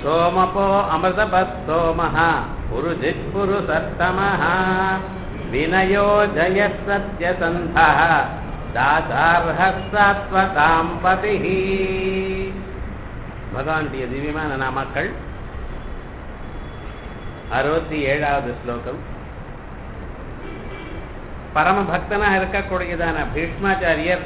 சோமபோ அமிர்தபஸ்தோமः புருஜித் புரு சத்தமः வினயோ ஜய சத்யசந்தः தாசார்ஹः சாத்வதாம் பதிः பகவானுடைய திவ்யமான நாமக்கள் அறுபத்தி ஏழாவது ஸ்லோகம் பரம பக்தனா இருக்கக்கூடியதான பீஷ்மாச்சாரியர்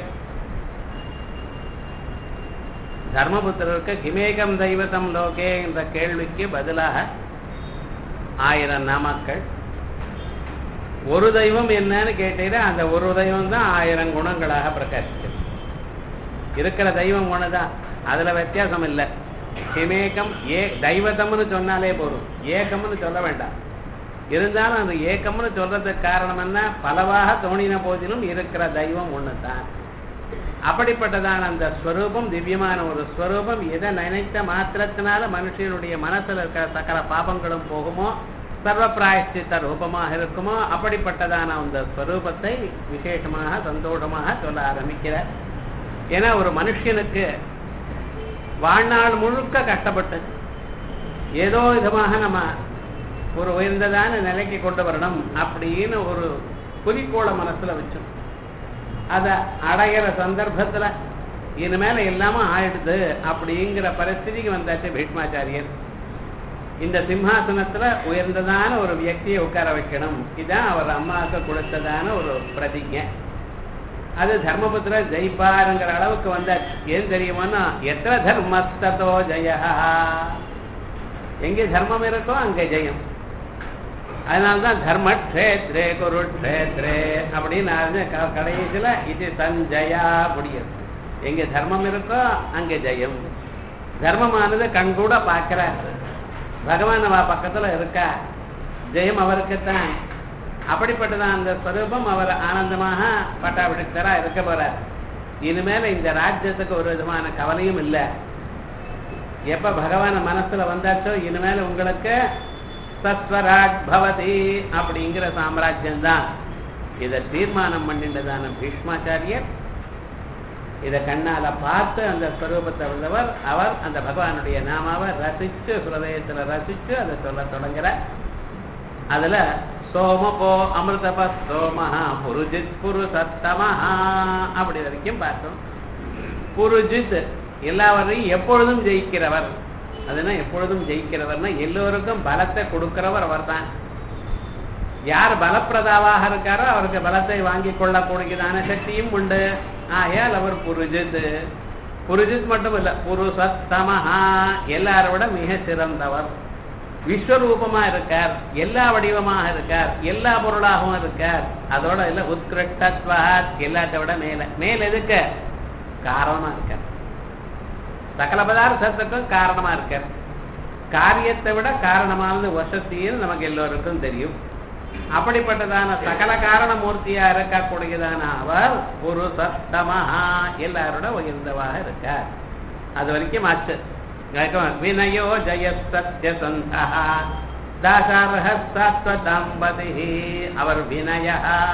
தர்மபுத்திரருக்கு கிமேகம் தெய்வத்தம் லோகே என்ற கேள்விக்கு பதிலாக ஆயிரம் நாமக்கள் ஒரு தெய்வம் என்னன்னு கேட்டீங்கன்னா அந்த ஒரு தெய்வம் தான் ஆயிரம் குணங்களாக பிரகாசிக்கிறது இருக்கிற தெய்வம் ஒண்ணுதான் அதுல வித்தியாசம் இல்லை கிமேகம் ஏ தெய்வத்தம்னு சொன்னாலே போதும் ஏகம்னு சொல்ல வேண்டாம் இருந்தாலும் அந்த ஏக்கம்னு சொல்றதுக்கு காரணம் என்ன பலவாக தோணின போதிலும் இருக்கிற தெய்வம் ஒண்ணுதான் அப்படிப்பட்டதான அந்த ஸ்வரூபம் திவ்யமான ஒரு ஸ்வரூபம் எதை நினைத்த மாத்திரத்தினால மனுஷனுடைய மனசுல இருக்கிற சகல பாபங்களும் போகுமோ சர்வ பிராயஷ்டித்த ரூபமாக இருக்குமோ அப்படிப்பட்டதான அந்த ஸ்வரூபத்தை விசேஷமாக சந்தோஷமாக சொல்ல ஆரம்பிக்கிறார் ஏன்னா ஒரு மனுஷனுக்கு வாழ்நாள் முழுக்க கஷ்டப்பட்டு ஏதோ விதமாக நம்ம ஒரு உயர்ந்ததான நிலைக்கு கொண்டு வரணும் அப்படின்னு ஒரு குறிக்கோளை மனசுல வச்சோம் அதை அடையிற சந்தர்ப்பத்துல இனிமேல எல்லாமே ஆயிடுது அப்படிங்கிற பரிஸ்திதிக்கு வந்தாச்சு பீஷ்மாச்சாரியர் இந்த சிம்ஹாசனத்துல உயர்ந்ததான ஒரு வியக்தியை உட்கார வைக்கணும் இதான் அவர் அம்மாவுக்கு கொடுத்ததான ஒரு பிரதிஜை அது தர்மபுத்திர ஜெயிப்பாருங்கிற அளவுக்கு வந்தாச்சு ஏன் தெரியுமான்னா எத்தனை தர்மஸ்தோ ஜெயா எங்கே தர்மம் இருக்கோ அங்கே ஜெயம் அதனால்தான் தர்மக்ஷேத்ரே குருக்ஷேத்ரே அப்படின்னு கடைசியில இது சஞ்சயா முடியும் எங்க தர்மம் இருக்கோ அங்கே ஜெயம் தர்மமானது கண் கூட பார்க்கிறார் பகவான் அவ பக்கத்துல இருக்கா ஜெயம் அவருக்குத்தான் அப்படிப்பட்டதான் அந்த ஸ்வரூபம் அவர் ஆனந்தமாக பட்டாபிடித்தரா இருக்க போறார் இனிமேல இந்த ராஜ்யத்துக்கு ஒரு விதமான கவலையும் இல்லை எப்ப பகவான மனசுல வந்தாச்சோ இனிமேல் உங்களுக்கு சத்வராட் பவதி அப்படிங்கிற சாம்ராஜ்யம் தான் இதை தீர்மானம் பண்ணிட்டதான பீஷ்மாச்சாரியர் இதை கண்ணால பார்த்து அந்த ஸ்வரூபத்தை உள்ளவர் அவர் அந்த பகவானுடைய நாமாவை ரசிச்சு ஹிருதயத்துல ரசிச்சு அதை சொல்ல தொடங்குறார் அதுல சோமபோ அமிர்தப சோமஹா புருஜித் புரு சத்தமஹா அப்படி வரைக்கும் பார்த்தோம் புருஜித் எல்லாவரையும் எப்பொழுதும் ஜெயிக்கிறவர் அதுனா எப்பொழுதும் ஜெயிக்கிறவர்னா எல்லோருக்கும் பலத்தை கொடுக்கிறவர் அவர் தான் யார் பலப்பிரதாவாக இருக்காரோ அவருக்கு பலத்தை வாங்கி கொள்ளக்கூடியதான சக்தியும் உண்டு ஆகையால் அவர் புருஜித் புருஜித் மட்டும் இல்ல புருஷத்தமஹா எல்லாரை விட மிக சிறந்தவர் விஸ்வரூபமா இருக்கார் எல்லா வடிவமாக இருக்கார் எல்லா பொருளாகவும் இருக்கார் அதோட இல்ல உத்கிருஷ்டத்வாத் எல்லாத்தை விட மேல மேல எதுக்க காரணமா இருக்கார் சகல பதார்த்தத்துக்கும் காரணமா இருக்கார் காரியத்தை விட காரணமானது வசத்தின்னு நமக்கு எல்லோருக்கும் தெரியும் அப்படிப்பட்டதான சகல காரண மூர்த்தியா இருக்கக்கூடியதான அவர் ஒரு சத்தமஹா எல்லாரோட உயர்ந்தவாக இருக்கார் அது வரைக்கும் ஆச்சு வினயோ ஜய சத்யசந்தா தாசாரஹ சாத்வதாம்பதி அவர் வினயா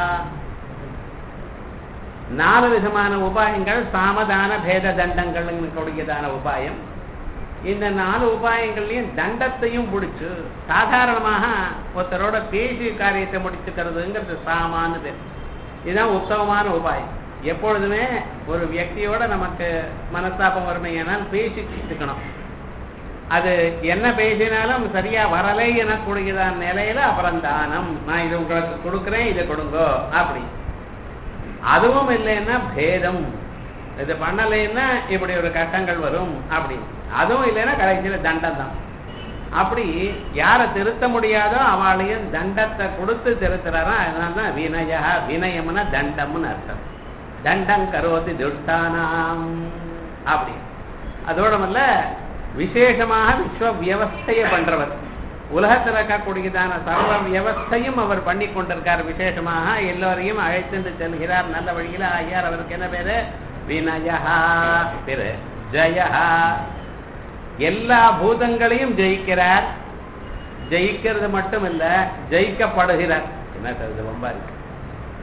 நாலு விதமான உபாயங்கள் சாமதான பேத தண்டங்கள் கூடியதான உபாயம் இந்த நாலு உபாயங்கள்லயும் தண்டத்தையும் பிடிச்சு சாதாரணமாக ஒருத்தரோட பேசி காரியத்தை முடிச்சுக்கிறதுங்கிறது சாமானு பேர் இதுதான் உத்தமமான உபாயம் எப்பொழுதுமே ஒரு வியக்தியோட நமக்கு மனஸ்தாபம் வறுமையானால் பேசி தீர்த்துக்கணும் அது என்ன பேசினாலும் சரியா வரலை எனக்கூடியதான நிலையில அப்புறம் தானம் நான் இது உங்களுக்கு கொடுக்குறேன் இதை கொடுங்கோ அப்படி அதுவும் இல்லைன்னா பேதம் இது பண்ணலைன்னா இப்படி ஒரு கட்டங்கள் வரும் அப்படி அதுவும் இல்லைன்னா கடைசியில தண்டம் தான் அப்படி யாரை திருத்த முடியாதோ அவளையும் தண்டத்தை கொடுத்து திருத்துறாரா அதனால தான் வினயா வினயம்னா தண்டம்னு அர்த்தம் தண்டம் கரோதி துஷ்டானாம் அப்படி அதோடமல்ல விசேஷமாக விஸ்வ வியவஸ்தையை பண்றவர் உலகத்தில் இருக்கக்கூடியதான சர்வ வியவஸ்தையும் அவர் பண்ணி கொண்டிருக்கார் விசேஷமாக எல்லோரையும் அழைத்து செல்கிறார் நல்ல வழியில ஐயார் அவருக்கு என்ன பேரு வினயா பேரு ஜயா எல்லா பூதங்களையும் ஜெயிக்கிறார் ஜெயிக்கிறது மட்டும் இல்ல ஜெயிக்கப்படுகிறார் என்ன சார் இது ரொம்ப இருக்கு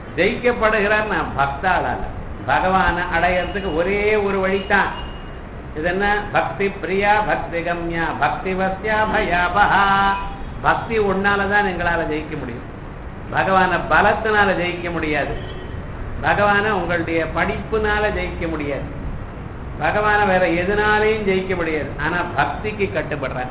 ஜெயிக்கப்படுகிறார் நான் பக்தாளால பகவானை அடையறதுக்கு ஒரே ஒரு வழிதான் இது என்ன பக்தி பிரியா பக்தி கம்யா பக்தி வசியா பயாபகா பக்தி ஒன்னாலதான் எங்களால ஜெயிக்க முடியும் பகவான பலத்தினால ஜெயிக்க முடியாது பகவான உங்களுடைய படிப்புனால ஜெயிக்க முடியாது பகவான வேற எதுனாலையும் ஜெயிக்க முடியாது ஆனா பக்திக்கு கட்டுப்படுறேன்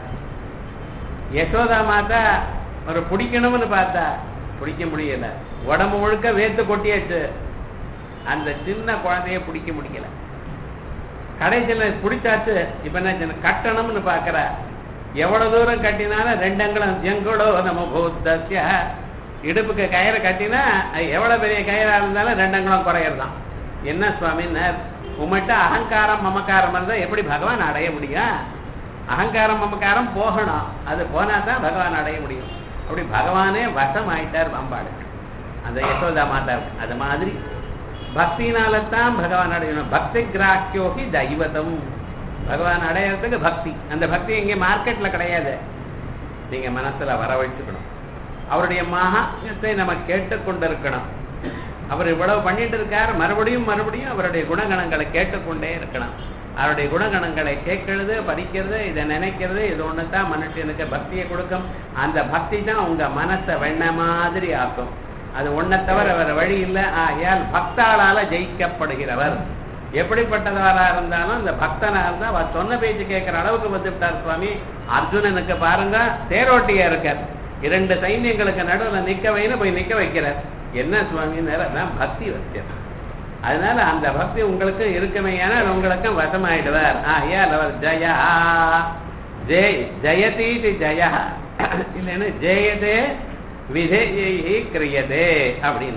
யசோதா மாதா ஒரு பிடிக்கணும்னு பார்த்தா பிடிக்க முடியல உடம்பு முழுக்க வேத்து கொட்டியாச்சு அந்த சின்ன குழந்தைய பிடிக்க முடியல கடைசியில் பிடிச்சாச்சு இப்ப என்ன சின்ன கட்டணம்னு பாக்குற எவ்வளவு தூரம் கட்டினாலும் ரெண்டு அங்குலம் எங்கூடோ நம்ம பூத்தஸ்ய இடுப்புக்கு கயிறை கட்டினா அது எவ்வளவு பெரிய கயிறா இருந்தாலும் ரெண்டு அங்குலம் குறையறதான் என்ன சுவாமின்னார் உங்கள்கிட்ட அகங்காரம் மமக்காரம் இருந்தா எப்படி பகவான் அடைய முடியும் அகங்காரம் மமக்காரம் போகணும் அது போனா தான் பகவான் அடைய முடியும் அப்படி பகவானே வசம் ஆயிட்டார் பம்பாடு அந்த யசோதா மாதாவுக்கு அது மாதிரி பக்தினால தான் பகவான் அடையணும் பக்தி கிராக்கியோகி தெய்வதம் பகவான் அடையறதுக்கு பக்தி அந்த பக்தி எங்கே மார்க்கெட்ல கிடையாது நீங்க மனசுல வரவழைச்சுக்கணும் அவருடைய மகாத்மியத்தை நம்ம கேட்டுக்கொண்டிருக்கணும் அவர் இவ்வளவு பண்ணிட்டு இருக்கார் மறுபடியும் மறுபடியும் அவருடைய குணகணங்களை கேட்டுக்கொண்டே இருக்கணும் அவருடைய குணகணங்களை கேட்கறது படிக்கிறது இதை நினைக்கிறது இது ஒன்று தான் மனுஷனுக்கு பக்தியை கொடுக்கும் அந்த பக்தி தான் உங்க மனசை வெண்ண மாதிரி ஆக்கும் அது ஒன்றை தவிர வேற வழி இல்லை ஆகையால் பக்தாளால ஜெயிக்கப்படுகிறவர் எப்படிப்பட்டவரா இருந்தாலும் இந்த பக்தனா இருந்தா அவர் சொன்ன பேச்சு கேட்கிற அளவுக்கு வந்துவிட்டார் சுவாமி அர்ஜுனனுக்கு பாருங்க தேரோட்டியா இருக்கார் இரண்டு சைன்யங்களுக்கு நடுவில் நிக்க வைன்னு போய் நிக்க வைக்கிறார் என்ன சுவாமி நேரம் பக்தி வச்சர் அதனால அந்த பக்தி உங்களுக்கு இருக்குமையான உங்களுக்கும் வசமாயிடுவார் ஆகையால் அவர் ஜயா ஜெய் ஜெயதீதி ஜயா இல்லைன்னு ஜெயதே விதேயி கிரியதே அப்படின்னு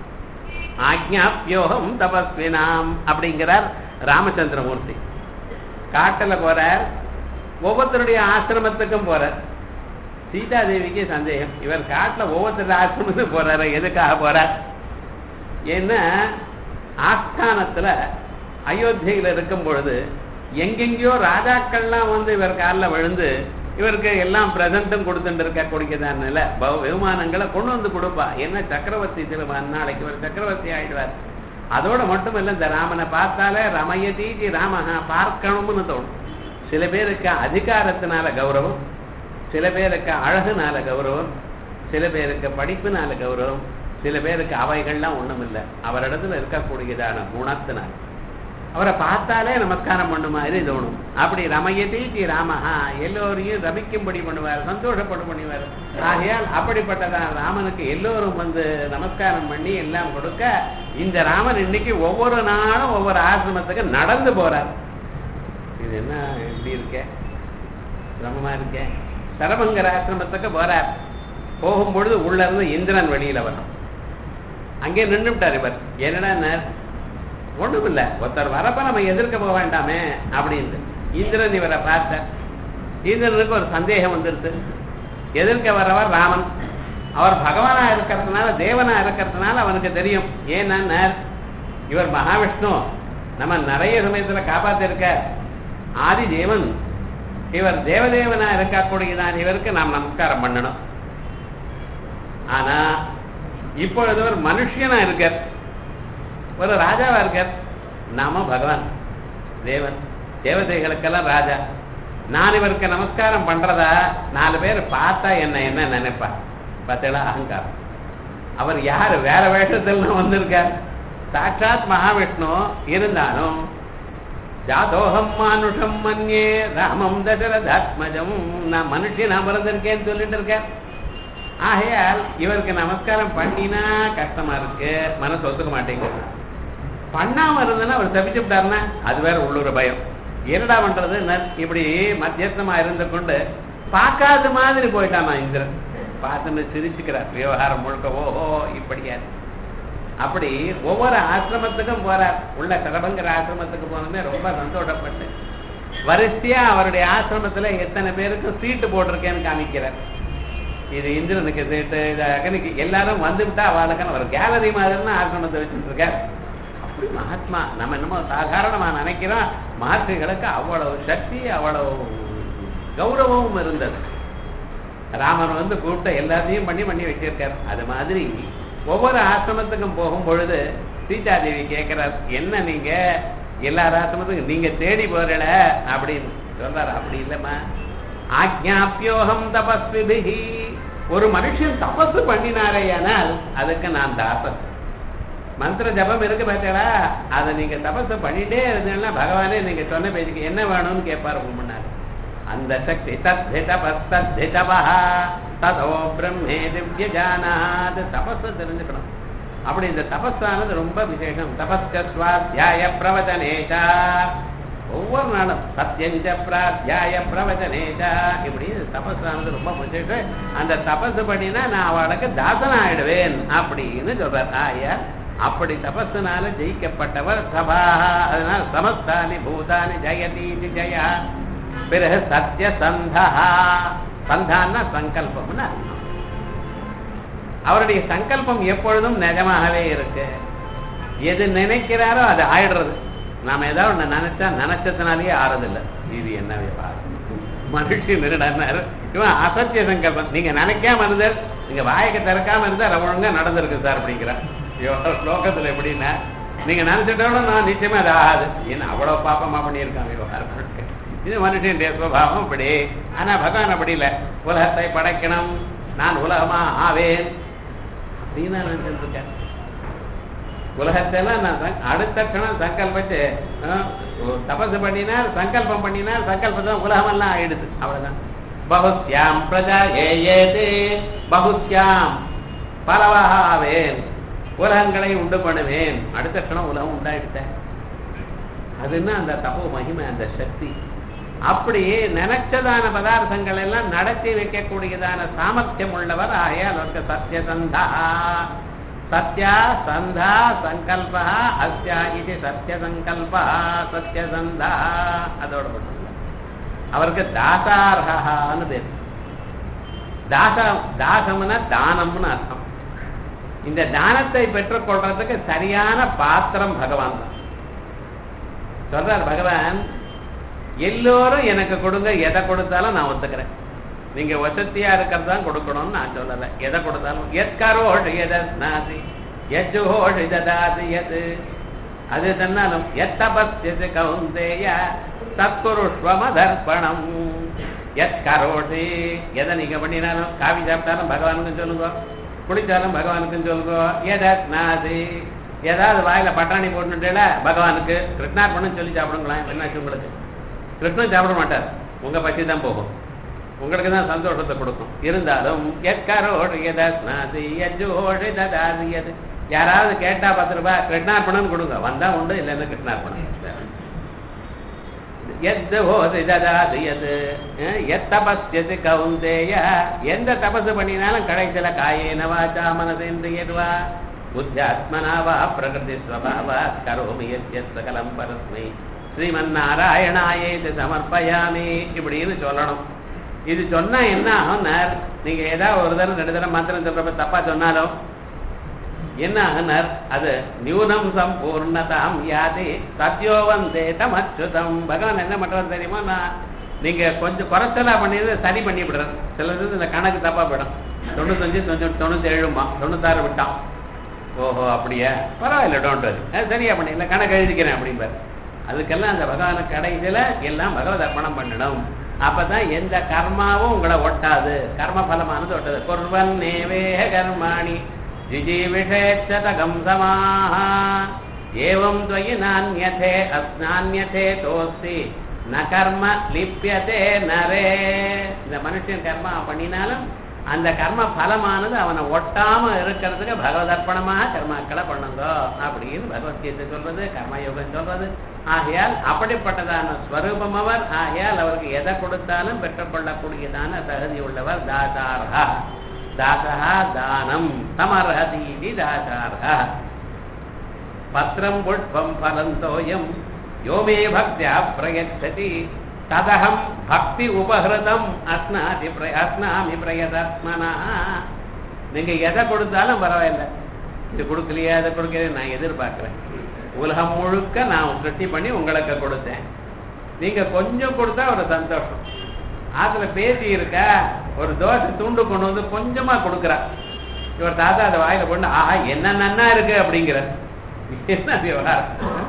ஆக்ஞாப்யோகம் தபஸ்வினாம் அப்படிங்கிறார் ராமச்சந்திரமூர்த்தி காட்டுல போறார் ஒவ்வொருத்தருடைய ஆசிரமத்துக்கும் போறார் சீதாதேவிக்கு சந்தேகம் இவர் காட்டுல ஒவ்வொருத்தருடைய ஆசிரமத்துக்கும் போறாரு எதுக்காக போறார் ஏன்னா ஆஸ்தானத்துல அயோத்தியில இருக்கும் பொழுது எங்கெங்கேயோ ராஜாக்கள்லாம் வந்து இவர் காலில் விழுந்து இவருக்கு எல்லாம் பிரசன்ட்டும் கொடுத்துட்டு இருக்க குடிக்கதான்ல விமானங்களை கொண்டு வந்து கொடுப்பா என்ன சக்கரவர்த்தி திருமன் நாளைக்கு ஒரு சக்கரவர்த்தி ஆயிடுவார் அதோட மட்டும் இல்லை இந்த ராமனை பார்த்தாலே ரமயதீதி ராமஹா பார்க்கணும்னு தோணும் சில பேருக்கு அதிகாரத்தினால கௌரவம் சில பேருக்கு அழகுனால கௌரவம் சில பேருக்கு படிப்புனால கௌரவம் சில பேருக்கு அவைகள்லாம் ஒண்ணும் இல்லை அவரிடத்துல இருக்கக்கூடியதான குணத்தினால் அவரை பார்த்தாலே நமஸ்காரம் பண்ண மாதிரி தோணும் அப்படி ரமயதீதி ராமஹா எல்லோரையும் ரமிக்கும்படி பண்ணுவார் சந்தோஷப்படு பண்ணுவார் ஆகையால் அப்படிப்பட்டதான் ராமனுக்கு எல்லோரும் வந்து நமஸ்காரம் பண்ணி எல்லாம் கொடுக்க இந்த ராமன் இன்னைக்கு ஒவ்வொரு நாளும் ஒவ்வொரு ஆசிரமத்துக்கு நடந்து போறார் இது என்ன எப்படி இருக்க சிரமமா இருக்க சரபங்கர் ஆசிரமத்துக்கு போறார் போகும்பொழுது உள்ள இருந்து இந்திரன் வெளியில வரும் அங்கே நின்றுட்டார் இவர் என்னடா ஒண்ணும் இல்ல ஒருத்தர் வரப்ப நம்ம எதிர்க்க போக வேண்டாமே அப்படின்னு இந்திரன் இவரை பார்த்த இந்திரனுக்கு ஒரு சந்தேகம் வந்துருது எதிர்க்க வரவர் ராமன் அவர் பகவானா இருக்கிறதுனால தேவனா இருக்கிறதுனால அவனுக்கு தெரியும் ஏன்னா இவர் மகாவிஷ்ணு நம்ம நிறைய சமயத்துல காப்பாத்திருக்க ஆதி தேவன் இவர் தேவதேவனா இருக்கக்கூடியதான் இவருக்கு நாம் நமஸ்காரம் பண்ணணும் ஆனா இப்பொழுது ஒரு மனுஷனா இருக்கார் ஒரு ராஜாவா இருக்கார் நாம பகவான் தேவன் தேவதைகளுக்கெல்லாம் ராஜா நான் இவருக்கு நமஸ்காரம் பண்றதா நாலு பேர் பார்த்தா என்ன என்ன நினைப்பா பார்த்தீங்களா அகங்காரம் அவர் யாரு வேற வேஷத்துல வந்திருக்கார் சாட்சாத் மகாவிஷ்ணு இருந்தாலும் ஜாதோகம் மானுஷம் மன்யே ராமம் தசரதாத்மஜம் நான் மனுஷன் நான் பிறந்திருக்கேன்னு சொல்லிட்டு இருக்கேன் ஆகையால் இவருக்கு நமஸ்காரம் பண்ணினா கஷ்டமா இருக்கு மனசு ஒத்துக்க மாட்டேங்குது பண்ணாம இருந்ததுன்னா அவர் தப்பிச்சு விட்டாருன்னா அது வேற உள்ளூர் பயம் என்னடா பண்றது இப்படி மத்தியஸ்தமா இருந்து கொண்டு பார்க்காத மாதிரி போயிட்டானா இந்திரன் பார்த்துன்னு சிரிச்சுக்கிறார் விவகாரம் முழுக்க ஓஹோ இப்படியா அப்படி ஒவ்வொரு ஆசிரமத்துக்கும் போறார் உள்ள சரபங்கர் ஆசிரமத்துக்கு போனதுமே ரொம்ப சந்தோஷப்பட்டு வரிசையா அவருடைய ஆசிரமத்துல எத்தனை பேருக்கு சீட்டு போட்டிருக்கேன்னு காமிக்கிறார் இது இந்திரனுக்கு சீட்டு இது அகனுக்கு எல்லாரும் வந்துவிட்டா அவளுக்கான ஒரு கேலரி மாதிரின்னு ஆசிரமத்தை வச்சுட்டு இருக்கார் அப்படி மகாத்மா நம்ம என்னமோ சாதாரணமா நினைக்கிறோம் மகர்ஷிகளுக்கு அவ்வளவு சக்தி அவ்வளவு கௌரவமும் இருந்தது ராமன் வந்து கூப்பிட்ட எல்லாத்தையும் பண்ணி பண்ணி வச்சிருக்கார் அது மாதிரி ஒவ்வொரு ஆசிரமத்துக்கும் போகும் பொழுது சீதாதேவி கேட்கிறார் என்ன நீங்க எல்லா ராசமத்துக்கும் நீங்க தேடி போறல அப்படின்னு சொல்றாரு அப்படி இல்லம்மா ஆக்ஞாப்பியோகம் தபஸ்விபிகி ஒரு மனுஷன் தபசு பண்ணினாரேயானால் அதுக்கு நான் தாசன் மந்திர ஜபம் இருக்கு பார்த்தீங்களா அதை நீங்க தபசு பண்ணிட்டே இருந்தீங்கன்னா பகவானே நீங்க சொன்ன பேச்சுக்கு என்ன வேணும்னு கேட்பாரு உங்க முன்னாடி அந்த சக்தி தத்தி தபஸ் தத்தி தபா ததோ பிரம்மே திவ்ய ஜானாத் தபஸை தெரிஞ்சுக்கணும் அப்படி இந்த தபஸானது ரொம்ப விசேஷம் தபஸ்கஸ்வாத்தியாய பிரவச்சனேஷா ஒவ்வொரு நாளும் சத்யஞ்ச பிராத்தியாய பிரவச்சனேஷா இப்படி தபஸானது ரொம்ப விசேஷம் அந்த தபசு பண்ணினா நான் அவளுக்கு தாசன் ஆயிடுவேன் அப்படின்னு சொல்றார் ஆயா அப்படி தபஸுனால ஜெயிக்கப்பட்டவர் சபா அதனால சமஸ்தானி பூதானி ஜெயதீதி ஜெயா பிறகு சத்திய சந்தா சந்தான்னா சங்கல்பம்னு அர்த்தம் அவருடைய சங்கல்பம் எப்பொழுதும் நிஜமாகவே இருக்கு எது நினைக்கிறாரோ அது ஆயிடுறது நாம ஏதாவது ஒண்ணு நினைச்சா நினைச்சதுனாலேயே ஆறதில்லை இது என்ன விவகாரம் மனுஷன் இருடாரு இவன் அசத்திய சங்கல்பம் நீங்க நினைக்காம இருந்தார் நீங்க வாயக்க திறக்காம இருந்தா ஒழுங்கா நடந்திருக்கு சார் அப்படிங்கிறார் ஸ்லோகத்துல எப்படின்னா நீங்க நினைச்சிட்டோட நான் நிச்சயமா அது ஆகாது ஏன்னா அவ்வளவு பாப்பமா பண்ணியிருக்கான் விவகாரம் இது மனுஷனுடைய சுவாவம் இப்படி ஆனா பகவான் அப்படி இல்லை உலகத்தை படைக்கணும் நான் உலகமா ஆவேன் அப்படின்னு நான் நினைச்சிட்டு இருக்கேன் உலகத்தெல்லாம் நான் சங்க- அடுத்த கணம் சங்கல்பிச்சு அஹ், ஒரு தபசு பண்ணினார் சங்கல்பம் பண்ணினார் சங்கல்பம் உலகமெல்லாம் ஆயிடுது அவ்வளவுதான் பகுத்யாம் பிரஜா ஏது பகுத்யாம் பலவாக ஆவேன் உலகங்களை உண்டு பண்ணுவேன் அடுத்த கணம் உலகம் உண்டாயிட்டேன் அதுன்னா அந்த தபோ மகிமை அந்த சக்தி அப்படி நினைச்சதான பதார்த்தங்கள் எல்லாம் நடத்தி வைக்கக்கூடியதான சாமர்த்தியம் உள்ளவர் ஆகையால் அவருக்கு சத்யசந்தா சத்யா சந்தா சங்கல்பா அஸ்யா இது சத்யசங்கல்பா சத்யசந்தா அதோட மட்டும் இல்ல. அவருக்கு தாசார்ஹான்னு பேர் தாச தாசம்னா தானம்னு அர்த்தம் இந்த தானத்தை பெற்றுக்கொள்றதுக்கு சரியான பாத்திரம் பகவான் தான் சொல்றார் பகவான் எல்லோரும் எனக்கு கொடுங்க எதை கொடுத்தாலும் நான் ஒத்துக்கிறேன் நீங்க வசதியா இருக்கிறது தான் கொடுக்கணும்னு நான் சொல்லல எதை கொடுத்தாலும் எத்கரோஷ் எதஸ்நாதி எஜ்ஜுஹோஷ் இததாதி எது அது தன்னாலும் எத்தபஸ்யது கவுந்தேய தற்குருஷ்வமதர்ப்பணம் எத்கரோஷி எதை நீங்க பண்ணினாலும் காவி சாப்பிட்டாலும் பகவானுக்கும் சொல்லுங்க குடிச்சாலும் பகவானுக்கும் சொல்லுங்க எதஸ்நாதி ஏதாவது வாயில பட்டாணி போட்டுட்டேல பகவானுக்கு கிருஷ்ணார்ப்பணம் சொல்லி சாப்பிடுங்களேன் என்னாச்சு உங்களுக்கு கிருஷ்ணன் சாப்பிட மாட்டார் உங்க பசி தான் போகும் உங்களுக்கு தான் சந்தோஷத்தை கொடுக்கும் இருந்தாலும் எக்கரோடு எதாஸ்நாதி எஜ்ஜோடு ததாதியது யாராவது கேட்டா பத்து ரூபாய் கிருஷ்ணார்ப்பணம் கொடுங்க வந்தா உண்டு இல்லைன்னா கிருஷ்ணார்ப்பணம் எத் ஹோதி ததாதியது எத்தபஸ்யது கவுந்தேய எந்த தபசு பண்ணினாலும் கடைசியில காயேன வாச்சா மனசேந்திரியர்வா புத்தியாத்மனா வா பிரகிருதி ஸ்வபாவா கரோமி எத் சகலம் பரஸ்மை ஸ்ரீமன் நாராயணாயேது சமர்ப்பயாமி இப்படின்னு சொல்லணும் இது சொன்னா என்ன ஆகும்னார் நீங்க ஏதாவது ஒரு தடவை ரெண்டு தடவை மந்திரம் சொல்றப்ப தப்பா சொன்னாலும் என்ன ஆகுனார் அது நியூனம் சம்பூர்ணதாம் யாதி சத்யோவந்தே தமச்சுதம் பகவான் என்ன பண்றாரு தெரியுமா நான் நீங்க கொஞ்சம் குறைச்சலா பண்ணியது சரி பண்ணி விடுறேன் சிலது இந்த கணக்கு தப்பா போயிடும் தொண்ணூத்தஞ்சு தொண்ணூத்தி தொண்ணூத்தி ஏழுமா தொண்ணூத்தாறு விட்டான் ஓஹோ அப்படியா பரவாயில்ல டோன்ட் வரி அது சரியா பண்ணிடல கணக்கு எழுதிக்கிறேன் அப்படிம்பார் அதுக்கெல்லாம் அந்த பகவான கடைசியில எல்லாம் பகவத் அர்ப்பணம் பண்ணணும் அப்பதான் எந்த கர்மாவும் உங்களை ஒட்டாது கர்ம பலமானது ஒட்டாது குர்வன் நேவே கர்மாணி ஜிஜீவிஷேச்சதகம் சமாஹ ஏவம் துவயி நானியதே அஸ்நானியதே தோஸ்தி ந கர்ம லிப்பியதே நரே இந்த மனுஷன் கர்மா பண்ணினாலும் அந்த கர்ம பலமானது அவனை ஒட்டாம இருக்கிறதுக்கு பகவதர்ப்பணமாக கர்மாக்களை பண்ணுங்க அப்படின்னு பகவத்கீதை சொல்றது கர்மயோகம் சொல்றது ஆகையால் அப்படிப்பட்டதான ஸ்வரூபம் அவர் ஆகையால் அவருக்கு எதை கொடுத்தாலும் பெற்றுக்கொள்ளக்கூடியதான தகுதி உள்ளவர் தாசார்ஹா தாசா தானம் சமர்ஹதீதி தாசார்ஹா பத்திரம் புஷ்பம் பலந்தோயம் யோமே பக்தியா பிரயச்சதி ததகம் பக்தி உபகிருதம் அஸ்னாதி பிர- அஸ்னாமி பிரயதாத்மனா நீங்க எதை கொடுத்தாலும் பரவாயில்ல இது கொடுக்கலையா அதை கொடுக்கலையா நான் எதிர்பார்க்கிறேன் உலகம் முழுக்க நான் சிருஷ்டி பண்ணி உங்களுக்கு கொடுத்தேன் நீங்க கொஞ்சம் கொடுத்தா ஒரு சந்தோஷம் ஆத்துல பேசி இருக்கா ஒரு தோசை துண்டு கொண்டு வந்து கொஞ்சமா கொடுக்குறா இவர் தாத்தா அதை வாயில கொண்டு ஆஹா என்ன நன்னா இருக்கு அப்படிங்கிற என்ன விவகாரம்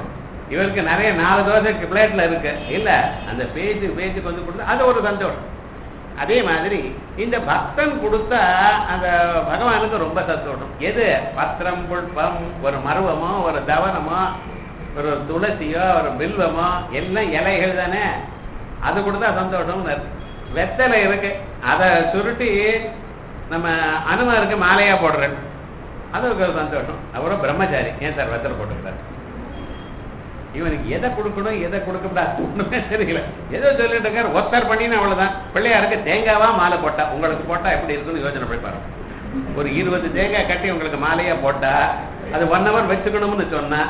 இவருக்கு நிறைய நாலு தோசை பிளேட்ல இருக்கு இல்ல அந்த பேச்சு பேச்சு கொஞ்சம் கொடுத்தா அது ஒரு சந்தோஷம் அதே மாதிரி இந்த பக்தன் கொடுத்தா அந்த பகவானுக்கு ரொம்ப சந்தோஷம் எது பத்திரம் புஷ்பம் ஒரு மருவமோ ஒரு தவனமோ ஒரு துளசியோ ஒரு பில்வமோ எல்லாம் இலைகள் தானே அது கொடுத்தா சந்தோஷம் வெத்தலை இருக்கு அதை சுருட்டி நம்ம அனுமாருக்கு மாலையா போடுறேன் அது ஒரு சந்தோஷம் அவரும் பிரம்மச்சாரி ஏன் சார் வெத்தலை போட்டுக்கிறார் இவனுக்கு எதை கொடுக்கணும் எதை கொடுக்கக்கூடாது ஒண்ணுமே தெரியல ஏதோ சொல்லிட்டு இருக்காரு ஒத்தர் பண்ணினா அவ்வளவுதான் பிள்ளையாருக்கு தேங்காவா மாலை போட்டா உங்களுக்கு போட்டா எப்படி இருக்குன்னு யோசனை பண்ணி பாருங்க ஒரு இருபது தேங்காய் கட்டி உங்களுக்கு மாலையா போட்டா அது ஒன் ஹவர் வச்சுக்கணும்னு சொன்னா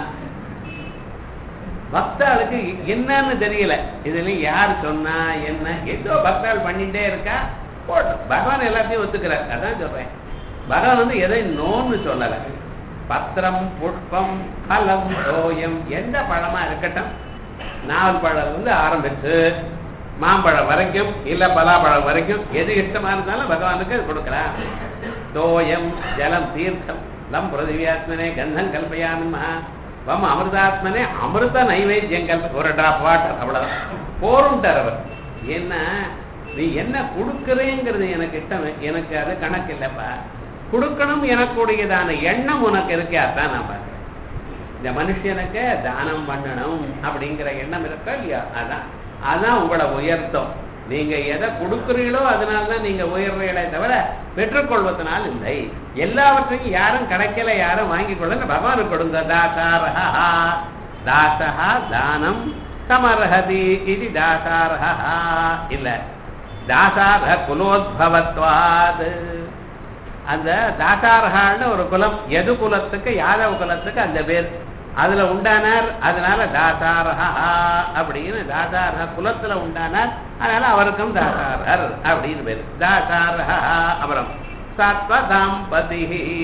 பக்தாளுக்கு என்னன்னு தெரியல இதுல யார் சொன்னா என்ன ஏதோ பக்தாள் பண்ணிட்டே இருக்கா போட்டோம் பகவான் எல்லாத்தையும் ஒத்துக்கிறார் அதான் சொல்றேன் பகவான் வந்து எதை நோன்னு சொல்லல பத்திரம் புஷ்பம் பலம் தோயம் எந்த பழமா இருக்கட்டும் நாவல் பழம் வந்து ஆரம்பிச்சு மாம்பழம் வரைக்கும் இல்ல பலாப்பழம் வரைக்கும் எது இஷ்டமா இருந்தாலும் பகவானுக்கு அது கொடுக்கலாம் தோயம் ஜலம் தீர்த்தம் லம் பிரதிவியாத்மனே கந்தம் கல்பயாமிமா வம் அமிர்தாத்மனே அமிர்த நைவேத்தியங்கள் ஒரு டிராப் வாட்டர் அவ்வளவுதான் போரும்ட்டார் அவர் என்ன நீ என்ன கொடுக்குறேங்கிறது எனக்கு இஷ்டம் எனக்கு அது கணக்கு இல்லப்பா கொடுக்கணும் எனக்குடையதான எண்ணம் உனக்கு இருக்கே அதான் நான் பார்க்கிறேன் இந்த மனுஷனுக்கு தானம் பண்ணணும் அப்படிங்கிற எண்ணம் இருக்கா இல்லையா அதான் அதான் உங்களை உயர்த்தும் நீங்க எதை கொடுக்குறீங்களோ அதனால தான் நீங்க உயர்றீங்களே தவிர பெற்றுக்கொள்வதனால் இல்லை எல்லாவற்றையும் யாரும் கிடைக்கல யாரும் வாங்கி கொள்ள பகவானுக்கு கொடுங்க தாசாரஹா தாசஹா தானம் சமர்ஹதி இது தாசாரஹா இல்ல தாசார குலோத்பவத்வாது அந்த தாசாரகான்னு ஒரு குலம் எது குலத்துக்கு யாதவ குலத்துக்கு அந்த பேர் அதுல உண்டானார் அதனால தாசாரஹா அப்படின்னு தாசாரஹ குலத்துல உண்டானார் அதனால அவருக்கும் தாசாரர் அப்படின்னு பேர் தாசாரஹா அப்புறம் சாத்வதாம்பதி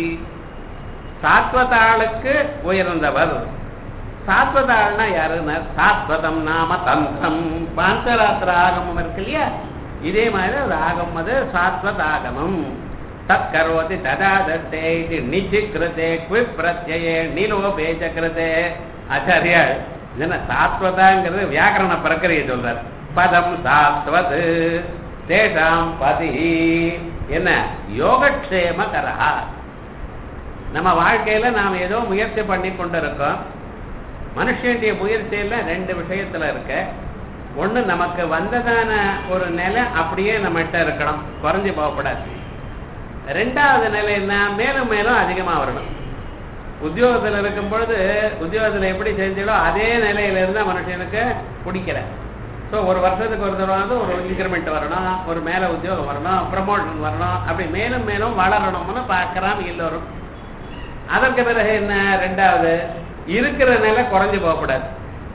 சாத்வதாளுக்கு உயர்ந்தவர் சாத்வதாள்னா யாருன்னா சாத்வதம் நாம தந்திரம் பாந்தராத்திர ஆகமம் இருக்கு இல்லையா இதே மாதிரி ஒரு ஆகமம் அது சாத்வதாகமம் தற்கரோதி ததா தத்தே இது நிஜி கிருதே குவிப் பிரத்யே நிலோபே கிருதே ஆச்சாரியாள் என்ன சாத்வதாங்கிறது வியாக்கரண பிரக்கிரியை சொல்றார் பதம் சாத்வது தேஷாம் பதி என்ன யோகக்ஷேமகரா நம்ம வாழ்க்கையில நாம் ஏதோ முயற்சி பண்ணி கொண்டிருக்கோம் மனுஷனுடைய முயற்சியில ரெண்டு விஷயத்துல இருக்க ஒண்ணு நமக்கு வந்ததான ஒரு நிலை அப்படியே நம்மகிட்ட இருக்கணும் குறைஞ்சு போகக்கூடாது ரெண்டாவது நிலை என்ன மேலும் மேலும் அதிகமா வரணும் உத்தியோகத்துல இருக்கும் பொழுது உத்தியோகத்துல எப்படி செஞ்சீங்களோ அதே நிலையில இருந்தா மனுஷனுக்கு பிடிக்கல ஸோ ஒரு வருஷத்துக்கு ஒரு தடவை வந்து ஒரு இன்க்ரிமெண்ட் வரணும் ஒரு மேல உத்தியோகம் வரணும் ப்ரமோஷன் வரணும் அப்படி மேலும் மேலும் வளரணும்னு பார்க்கறான் எல்லோரும் அதற்கு பிறகு என்ன ரெண்டாவது இருக்கிற நிலை குறைஞ்சு போகக்கூடாது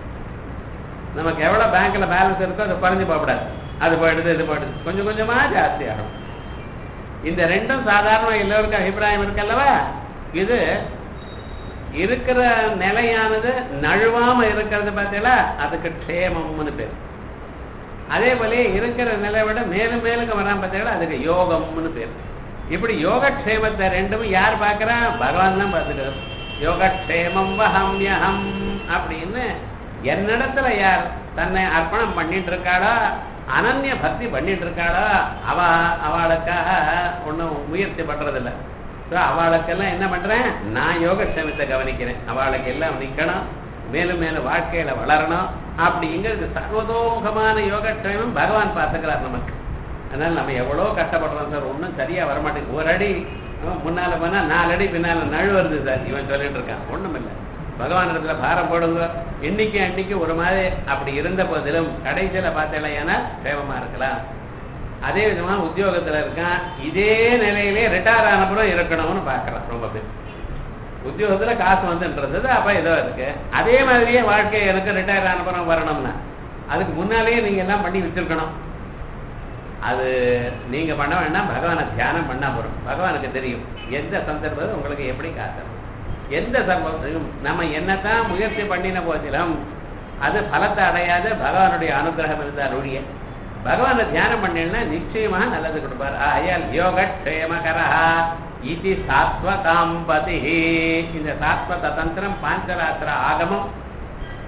நமக்கு எவ்வளவு பேங்க்ல பேலன்ஸ் இருக்கோ அது குறைஞ்சு போகக்கூடாது அது போயிடுது இது போயிடுது கொஞ்சம் கொஞ்சமா ஜாஸ்தி ஆகும் இந்த ரெண்டும் சாதாரண எல்லோருக்கும் அபிப்பிராயம் இருக்கல்லவா இது இருக்கிற நிலையானது நழுவாம இருக்கிறது பார்த்தீங்களா அதுக்கு க்ஷேமம்னு பேர் அதே போல இருக்கிற நிலை விட மேலும் மேலுக்கு வராம பார்த்தீங்களா அதுக்கு யோகம்னு பேர் இப்படி யோகக்ஷேமத்தை ரெண்டும் யார் பார்க்கறா பகவான் தான் பார்த்துக்கிறார் யோகக்ஷேமம் வஹம்யஹம் அப்படின்னு என்னிடத்துல யார் தன்னை அர்ப்பணம் பண்ணிட்டு இருக்காளோ அனன்ய பக்தி பண்ணிட்டு இருக்காளோ அவ அவளுக்காக ஒன்றும் முயற்சி பண்றதில்ல ஸோ அவளுக்கெல்லாம் என்ன பண்றேன் நான் யோகக்ஷேமத்தை கவனிக்கிறேன் அவளுக்கு எல்லாம் நிக்கணும் மேலும் மேலும் வாழ்க்கையில வளரணும் அப்படிங்கிறது சர்வதோகமான யோகக்ஷேமம் பகவான் பார்த்துக்கிறார் நமக்கு அதனால நம்ம எவ்வளோ கஷ்டப்படுறோம் சார் ஒன்றும் சரியா வரமாட்டேங்குது ஒரு அடி அவன் முன்னால போனா நாலு அடி பின்னால நழு வருது சார் இவன் சொல்லிட்டு இருக்கான் ஒண்ணும் இல்லை பகவான் இடத்துல பாரம் போடுங்க இன்னைக்கு அன்னைக்கு ஒரு மாதிரி அப்படி இருந்த போதிலும் கடைசியில பார்த்தேன்னா சேவமா இருக்கலாம் அதே விதமா உத்தியோகத்துல இருக்கான் இதே நிலையிலே ரிட்டையர் ஆனப்புறம் இருக்கணும்னு பார்க்கறான் ரொம்ப பேர் உத்தியோகத்துல காசு வந்துன்றது அப்ப ஏதோ இருக்கு அதே மாதிரியே வாழ்க்கை எனக்கு ரிட்டையர் ஆனப்புறம் வரணும்னா அதுக்கு முன்னாலேயே நீங்க எல்லாம் பண்ணி வச்சிருக்கணும் அது நீங்க பண்ண வேண்டாம் பகவானை தியானம் பண்ணா போறோம் பகவானுக்கு தெரியும் எந்த சந்தர்ப்பத்தில் உங்களுக்கு எப்படி காத்தணும் எந்த சம்பவத்தையும் நம்ம என்னத்தான் முயற்சி பண்ணின போதிலும் அது பலத்தை அடையாத பகவானுடைய அனுகிரகம் இருந்தால் ஒழிய பகவானை தியானம் பண்ணீங்கன்னா நிச்சயமா நல்லது கொடுப்பார் ஆயால் யோகக்ஷேமகரா இது சாத்வகாம்பதி இந்த சாத்வத தந்திரம் பாஞ்சராத்திர ஆகமம்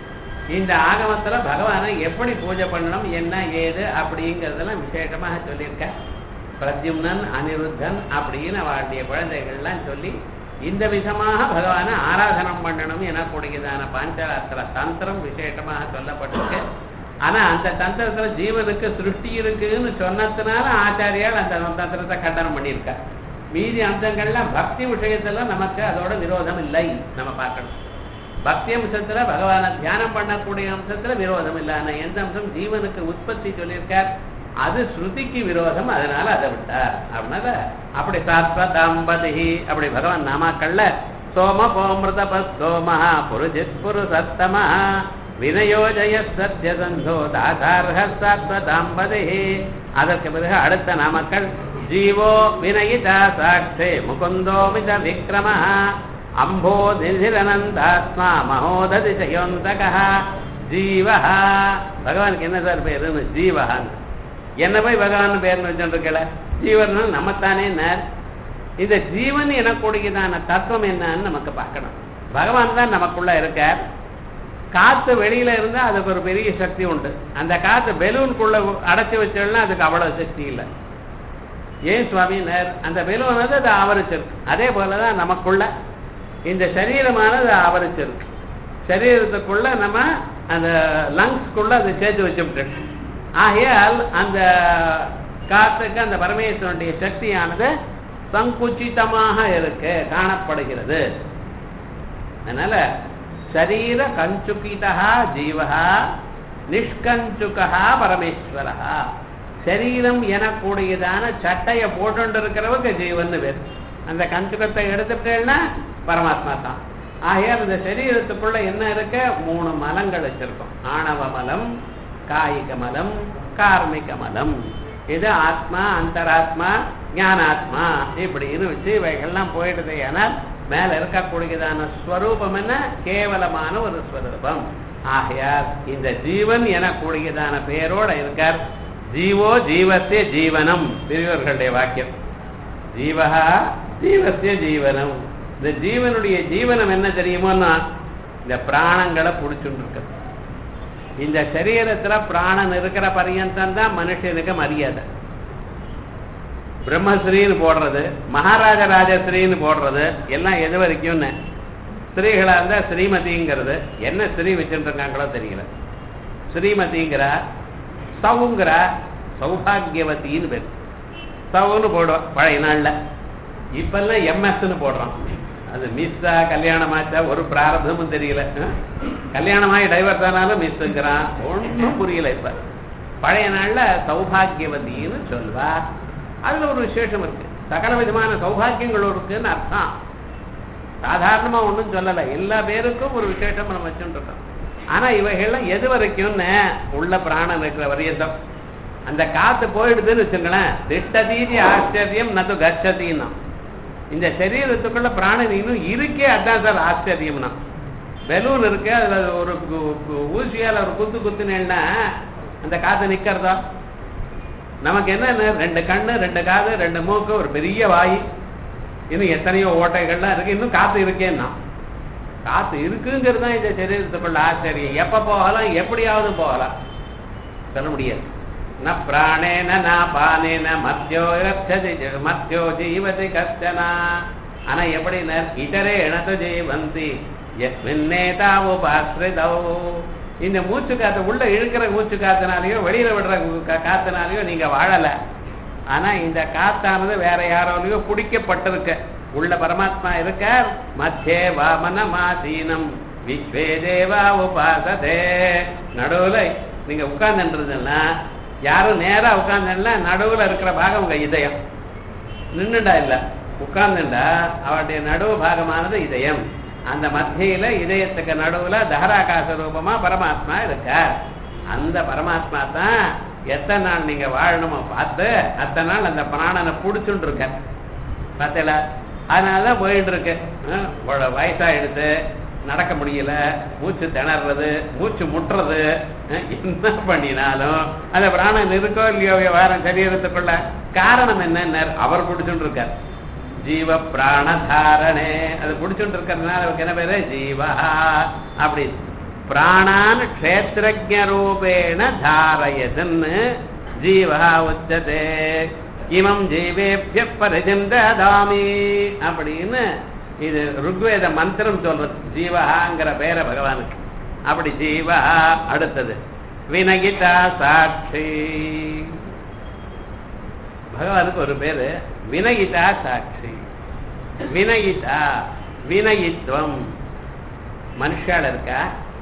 இந்த ஆகமத்துல பகவானை எப்படி பூஜை பண்ணணும் என்ன ஏது அப்படிங்கறதெல்லாம் விசேஷமாக சொல்லியிருக்க பிரத்யும்னன் அனிருத்தன் அப்படின்னு அவளுடைய குழந்தைகள்லாம் சொல்லி இந்த விதமாக பகவானை ஆராதனம் பண்ணணும் எனக்கூடியதான பாஞ்சராத்திர தந்திரம் விசேஷமாக சொல்லப்பட்டிருக்கு ஆனா அந்த தந்திரத்துல ஜீவனுக்கு சிருஷ்டி இருக்குன்னு சொன்னதுனால ஆச்சாரியால் அந்த தந்திரத்தை கண்டனம் பண்ணியிருக்கா மீதி அம்சங்கள்லாம் பக்தி விஷயத்துல நமக்கு அதோட விரோதம் இல்லை நம்ம பார்க்கணும் பக்தி அம்சத்துல பகவானை தியானம் பண்ணக்கூடிய அம்சத்துல விரோதம் இல்லை ஆனா எந்த அம்சம் ஜீவனுக்கு உற்பத்தி சொல்லியிருக்கார் அது ஸ்ருதிக்கு விரோதம் அதனால அதை விட்டார் அதனால அப்படி சாத்வ தம்பதி அப்படி பகவான் நாமாக்கள்ல சோம போமிருத சோமஹா புருஜித் புருஷத்தம வினயோஜய சத்யசந்தோ தாசார்ஹ சாத்வ தாம்பதி அதற்கு பிறகு அடுத்த நாமக்கள் ஜீவோ வினயிதா சாட்சே முகுந்தோமித விக்ரம அம்போ நிதிரனந்தாத்மா மகோததி ஜயோந்தக ஜீவஹ பகவானுக்கு என்ன சார் பேருன்னு ஜீவஹான்னு என்ன போய் பகவான் பேர்னு வச்சுருக்கல ஜீவன் நம்மத்தானே நேர் இந்த ஜீவன் எனக்கூடியதான தத்துவம் என்னன்னு நமக்கு பார்க்கணும் பகவான் தான் நமக்குள்ள இருக்கார் காத்து வெளியில இருந்தா அதுக்கு ஒரு பெரிய சக்தி உண்டு அந்த காத்து பெலூனுக்குள்ள அடைச்சி வச்சோம்னா அதுக்கு அவ்வளவு சக்தி இல்லை ஏன் சுவாமி நேர் அந்த பெலூன் வந்து அது ஆவரிச்சிருக்கு அதே போலதான் நமக்குள்ள இந்த சரீரமானது ஆவரிச்சிருக்கு சரீரத்துக்குள்ள நம்ம அந்த லங்ஸ்க்குள்ள அதை சேர்த்து வச்சுட்டு ஆகையால் அந்த காத்துக்கு அந்த பரமேஸ்வரனுடைய சக்தியானது சங்குச்சிதமாக இருக்கு காணப்படுகிறது அதனால சரீர கஞ்சுகிதா ஜீவகா நிஷ்கஞ்சுகா பரமேஸ்வரா சரீரம் எனக்கூடியதான சட்டையை போட்டு இருக்கிறவங்க ஜீவன் பேர் அந்த கஞ்சுகத்தை எடுத்துட்டேன்னா பரமாத்மா தான் ஆகையால் இந்த சரீரத்துக்குள்ள என்ன இருக்க மூணு மலங்கள் வச்சிருக்கோம் ஆணவ மலம் காயிக மலம் கார்மிக மலம் இது ஆத்மா அந்தராத்மா ஞானாத்மா இப்படின்னு வச்சு இவைகள்லாம் போயிடுது ஆனால் மேல இருக்கக்கூடியதான ஸ்வரூபம் என்ன கேவலமான ஒரு ஸ்வரூபம் ஆகையால் இந்த ஜீவன் எனக்கூடியதான பெயரோட இருக்கார் ஜீவோ ஜீவத்தே ஜீவனம் பெரியவர்களுடைய வாக்கியம் ஜீவகா ஜீவத்திய ஜீவனம் இந்த ஜீவனுடைய ஜீவனம் என்ன தெரியுமோன்னா இந்த பிராணங்களை புடிச்சுட்டு இருக்கிறது இந்த சரீரத்துல பிராணன் இருக்கிற பரியந்தம் தான் மனுஷனுக்கு மரியாதை பிரம்மஸ்ரீன்னு போடுறது மகாராஜ ராஜஸ்ரீன்னு போடுறது எல்லாம் எது வரைக்கும்னு ஸ்திரீகளா இருந்தா ஸ்ரீமதிங்கிறது என்ன ஸ்ரீ வச்சுருக்காங்களோ தெரியல ஸ்ரீமதிங்கிறா சவுங்கிறா சௌபாகியவத்தின்னு பேர் சவுன்னு போடுவோம் பழைய நாள்ல இப்பெல்லாம் எம்எஸ்ன்னு போடுறோம் அது மிஸ்ஸா கல்யாணமாச்சா ஒரு பிராரதமும் தெரியல கல்யாணமாகி டைவர்ஸ் ஆனாலும் மிஸ்ஸுங்கிறான் ஒன்றும் புரியல இப்ப பழைய நாள்ல சௌபாகியவதின்னு சொல்வா அதுல ஒரு விசேஷம் இருக்கு சகல விதமான சௌபாகியங்கள் இருக்குன்னு அர்த்தம் சாதாரணமா ஒன்றும் சொல்லலை எல்லா பேருக்கும் ஒரு விசேஷம் நம்ம வச்சுட்டு இருக்கோம் ஆனா இவைகள்லாம் எது வரைக்கும்னு உள்ள பிராணம் இருக்கிற வரியந்தம் அந்த காத்து போயிடுதுன்னு வச்சுங்களேன் திட்டதீதி ஆச்சரியம் நது கச்சதின்னா இந்த சரீரத்துக்குள்ள பிராணன் இன்னும் இருக்கே அதான் சார் ஆச்சரியம்னா பெலூன் இருக்கு அதுல ஒரு ஊசியால ஒரு குத்து குத்துனேன்னா அந்த காத்து நிக்கிறதா நமக்கு என்ன ரெண்டு கண்ணு ரெண்டு காது ரெண்டு மூக்கு ஒரு பெரிய வாய் இன்னும் எத்தனையோ ஓட்டைகள்லாம் இருக்கு இன்னும் காத்து இருக்கேன்னா காத்து இருக்குங்கிறது தான் இந்த சரீரத்துக்குள்ள ஆச்சரியம் எப்ப போகலாம் எப்படியாவது போகலாம் சொல்ல முடியாது ந பிராணேன ந பானேன மத்தியோ ரப்சதி மத்தியோ ஜீவதி கஷ்டனா ஆனா எப்படி இதரே இணத்து ஜீவந்தி எஸ்மின்னேதா உபாஸ்ரிதோ இந்த மூச்சு காத்து உள்ள இழுக்கிற மூச்சு காத்துனாலேயோ வெளியில விடுற காத்துனாலேயோ நீங்க வாழல ஆனா இந்த காத்தானது வேற யாரோலையோ குடிக்கப்பட்டிருக்க உள்ள பரமாத்மா இருக்கார் மத்தியே வாமன மாசீனம் விஸ்வே தேவா உபாசதே நடுவுல நீங்க உட்கார்ந்துன்றதுன்னா யாரும் நேரா உட்கார்ந்துன்னா நடுவுல இருக்கிற பாகம் உங்க இதயம் நின்னுடா இல்ல உட்கார்ந்துண்டா அவருடைய நடுவு பாகமானது இதயம் அந்த மத்தியில இதயத்துக்கு நடுவுல தஹராகாச ரூபமா பரமாத்மா இருக்கார் அந்த பரமாத்மா தான் எத்தனை நாள் நீங்க வாழணுமோ பார்த்து அத்தனை நாள் அந்த பிராணனை புடிச்சுட்டு இருக்க பார்த்தல அதனாலதான் போயிட்டு இருக்கு வயசாயிடுது நடக்க முடியல மூச்சு திணறது மூச்சு முட்டுறது என்ன பண்ணினாலும் அந்த பிராணன் இருக்கோ இல்லையோ வாரம் சரீரத்துக்குள்ள காரணம் என்ன அவர் பிடிச்சுட்டு இருக்கார் ஜீவ பிராணதாரணே அது பிடிச்சுட்டு இருக்கிறதுனால அவருக்கு என்ன பேரு ஜீவா அப்படி பிராணான் க்ஷேத்திரஜரூபேண தாரயதன் ஜீவா உச்சதே இமம் ஜீவேபிய பரிஜம் ததாமி அப்படின்னு இது ருக்வேத மந்திரம் சொல்றது ஜீவஹாங்கிற பேர பகவானுக்கு அப்படி ஜீவா அடுத்தது வினகிதா சாட்சி பகவானுக்கு ஒரு பேரு வினகிதா சாட்சி வினயிதா வினயித்வம் மனுஷால் இருக்கா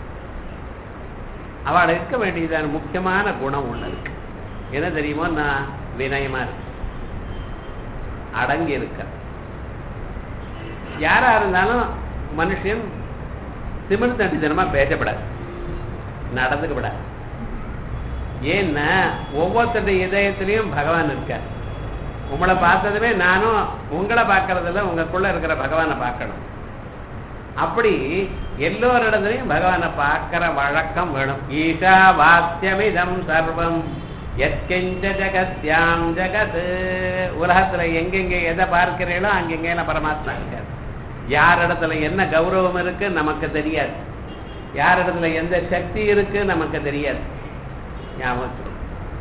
அவள் இருக்க வேண்டியதான முக்கியமான குணம் ஒண்ணு இருக்கு என்ன தெரியுமோ நான் வினயமா இருக்கு அடங்கி இருக்க யாரா இருந்தாலும் மனுஷன் திமிர் தண்டித்தனமா பேசப்படாது நடந்துக்கப்படாது ஏன்னா ஒவ்வொருத்தருடைய இதயத்திலையும் பகவான் இருக்கார் உங்களை பார்த்ததுமே நானும் உங்களை பார்க்கறதில்ல உங்களுக்குள்ள இருக்கிற பகவானை பார்க்கணும் அப்படி எல்லோரிடத்துலையும் பகவானை பார்க்கிற வழக்கம் வேணும் ஈஷா வாக்கியமிதம் சர்வம் எத்கிஞ்ச ஜகத்யாம் ஜகத் உலகத்துல எங்கெங்க எதை பார்க்கிறீங்களோ அங்கெங்க பரமாத்மா இருக்கார் யார் இடத்துல என்ன கௌரவம் இருக்கு நமக்கு தெரியாது யார் இடத்துல எந்த சக்தி இருக்கு நமக்கு தெரியாது ஞாபகம்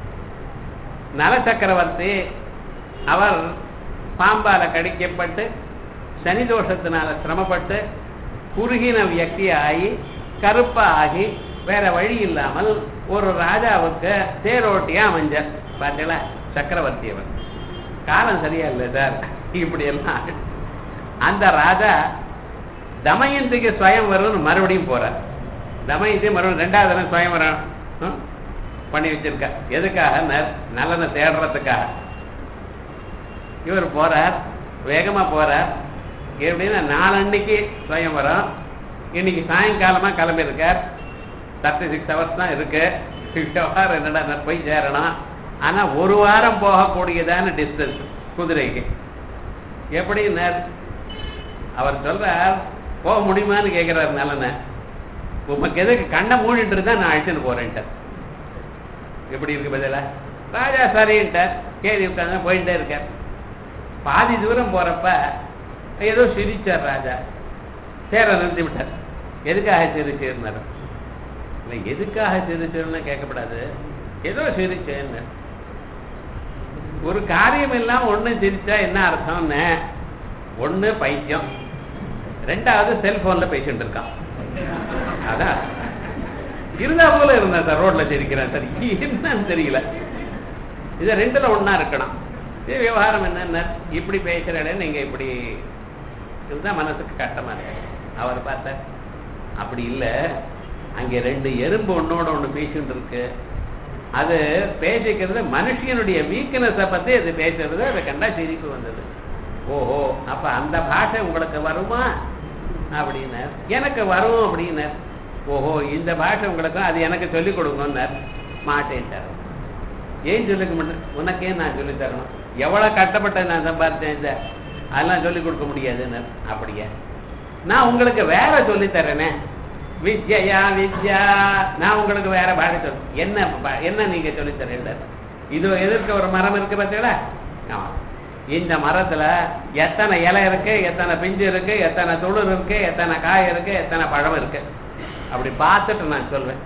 நல சக்கரவர்த்தி அவர் பாம்பால கடிக்கப்பட்டு சனி தோஷத்தினால சிரமப்பட்டு குறுகின வியக்தி ஆகி கருப்பா ஆகி வேற வழி இல்லாமல் ஒரு ராஜாவுக்கு தேரோட்டியா அமைஞ்சார் பார்த்தீங்களா சக்கரவர்த்தி அவர் காலம் சரியா இல்லை சார் இப்படி எல்லாம் அந்த ராஜா தமயந்திக்கு ஸ்வயம் வரும்னு மறுபடியும் போறார் தமயந்தி மறுபடியும் ரெண்டாவது தடவை ஸ்வயம் வரும் பண்ணி வச்சிருக்க எதுக்காக நலனை தேடுறதுக்காக இவர் போறார் வேகமா போறார் எப்படின்னா நாலன்னைக்கு சுயம்பரம் இன்னைக்கு சாயங்காலமா கிளம்பி இருக்கார் தேர்ட்டி சிக்ஸ் ஹவர்ஸ் தான் இருக்கு விவகாரம் என்னடா போய் சேரணும் ஆனா ஒரு வாரம் போகக்கூடியதான டிஸ்டன்ஸ் குதிரைக்கு எப்படி அவர் சொல்றார் போக முடியுமான்னு கேட்கிறார் நலனை உமக்கு எதுக்கு கண்ணை மூடிட்டு இருந்தா நான் அழைச்சிட்டு போறேன்ட்டு எப்படி இருக்கு பதிலா ராஜா சரின்ட்டார் கேள்வி உட்காந்து போயிட்டே இருக்கார் பாதி தூரம் போறப்ப ஏதோ சிரிச்சார் ராஜா சேர நிறுத்தி விட்டார் எதுக்காக சிரிச்சிருந்தார் இல்லை எதுக்காக சிரிச்சோன்னு கேட்கப்படாது ஏதோ சிரிச்சேன்னு ஒரு காரியம் எல்லாம் ஒண்ணு சிரிச்சா என்ன அர்த்தம்னு ஒண்ணு பைத்தியம் ரெண்டாவது செல்போன்ல பேசிட்டு இருக்கான் அதான் இருந்தா போல இருந்தா சார் ரோட்ல சிரிக்கிறேன் சார் என்னன்னு தெரியல இது ரெண்டுல ஒண்ணா இருக்கணும் இது விவகாரம் என்னன்னா இப்படி பேசுறேன்னு நீங்க இப்படி இருந்தா மனசுக்கு கஷ்டமா இருக்கு அவர் பார்த்தார் அப்படி இல்ல அங்க ரெண்டு எறும்பு ஒன்னோட ஒண்ணு பேசிட்டு இருக்கு அது பேசிக்கிறது மனுஷனுடைய வீக்னஸை பத்தி அது பேசுறது அதை கண்டா சிரிப்பு வந்தது ஓஹோ அப்ப அந்த பாஷை உங்களுக்கு வருமா அப்படின்னார் எனக்கு வரும் அப்படின்னார் ஓஹோ இந்த பாஷை உங்களுக்கு அது எனக்கு சொல்லிக் கொடுங்கன்னார் மாட்டேன்ட்டார் ஏன் சொல்லிக்க மாட்டேன் உனக்கே நான் சொல்லி தரணும் எவ்வளவு கட்டப்பட்ட நான் சம்பாதிச்சேன் இந்த அதெல்லாம் சொல்லிக் கொடுக்க முடியாதுன்னு அப்படியா நான் உங்களுக்கு வேற சொல்லி தரேனே வித்யா வித்யா நான் உங்களுக்கு வேற பாஷை சொல் என்ன பா- என்ன நீங்க சொல்லி தரேன் இது எதிர்க்க ஒரு மரம் இருக்கு பார்த்தீங்களா ஆமா இந்த மரத்துல எத்தனை இலை இருக்கு எத்தனை பிஞ்சு இருக்கு எத்தனை துளிர் இருக்கு எத்தனை காய் இருக்கு எத்தனை பழம் இருக்கு அப்படி பார்த்துட்டு நான் சொல்வேன்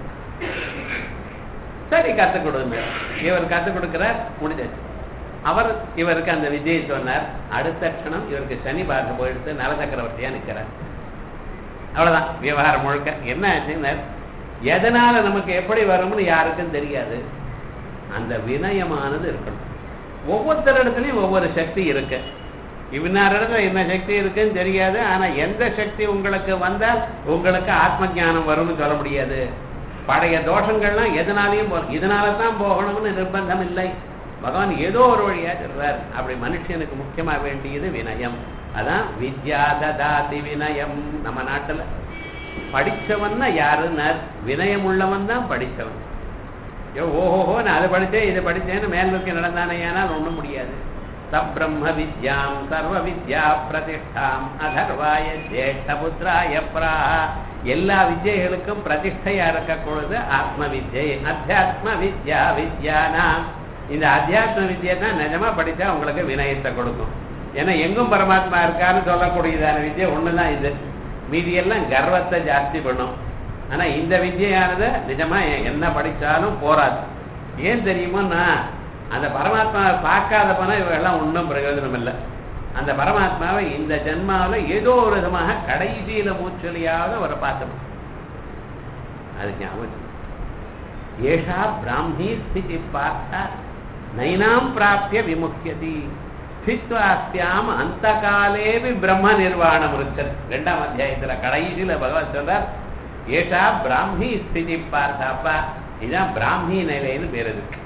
சரி கத்துக் கொடுங்க இவர் கத்துக் கொடுக்கிறார் முடிஞ்சாச்சு அவர் இவருக்கு அந்த விஜயை சொன்னார் அடுத்த க்ஷணம் இவருக்கு சனி பார்க்க போயிடுத்து நல சக்கரவர்த்தியா நிக்கிறார் அவ்வளவுதான் விவகாரம் முழுக்க என்ன ஆச்சுன்னா எதனால நமக்கு எப்படி வரும்னு யாருக்கும் தெரியாது அந்த வினயமானது இருக்கணும் ஒவ்வொருத்தர் இடத்துலயும் ஒவ்வொரு சக்தி இருக்கு இவனார் இடத்துல என்ன சக்தி இருக்குன்னு தெரியாது ஆனா எந்த சக்தி உங்களுக்கு வந்தால் உங்களுக்கு ஆத்ம ஞானம் வரும்னு சொல்ல முடியாது பழைய தோஷங்கள்லாம் எதனாலையும் போ இதனால தான் போகணும்னு நிர்பந்தம் இல்லை பகவான் ஏதோ ஒரு வழியா சொல்றார் அப்படி மனுஷனுக்கு முக்கியமா வேண்டியது வினயம் அதான் வித்யா ததாதி வினயம் நம்ம நாட்டுல படிச்சவன்னா யாருன்னா வினயம் உள்ளவன் தான் படிச்சவன் ஐயோ ஓஹோஹோ நான் அதை படிச்சேன் இதை படிச்சேன்னு மேல் நோக்கி நடந்தானே ஆனால் ஒண்ணும் முடியாது சப்ரம்ம வித்யாம் சர்வ வித்யா பிரதிஷ்டாம் அதர்வாய ஜேஷ்ட புத்திராய பிராஹ எல்லா வித்யைகளுக்கும் பிரதிஷ்டையா இருக்கக்கூடாது ஆத்ம வித்யை அத்தியாத்ம வித்யா வித்யானாம் இந்த அத்தியாத்ம வித்யை தான் நிஜமா படிச்சா உங்களுக்கு வினயத்தை கொடுக்கும் ஏன்னா எங்கும் பரமாத்மா இருக்கான்னு சொல்லக்கூடியதான வித்யை ஒண்ணுதான் இது மீதி எல்லாம் கர்வத்தை ஜாஸ்தி பண்ணும் ஆனா இந்த வித்யானது நிஜமா எ- என்ன படிச்சாலும் போராது ஏன் தெரியுமோன்னா அந்த பரமாத்மாவை பார்க்காத போனா இவெல்லாம் ஒன்றும் பிரயோஜனம் இல்லை அந்த பரமாத்மாவை இந்த ஜென்மாவுல ஏதோ ஒரு விதமாக கடைசியில மூச்சொலியாவது அவரை பார்க்கணும் அது ஞாபகம் ஏஷா பிராமி ஸ்திதி பார்த்தா நைனாம் பிராப்திய விமுக்கியதி ஸ்தித்வாஸ்யாம் அந்த காலேபி பிரம்ம நிர்வாணம் இருச்சது ரெண்டாம் அத்தியாயத்துல கடைசியில பகவான் சொல்றார் ஏஷா பிராமி ஸ்திதி பார்த்தாப்பா இதான் பிராமி நிலைன்னு பேர் இருக்கு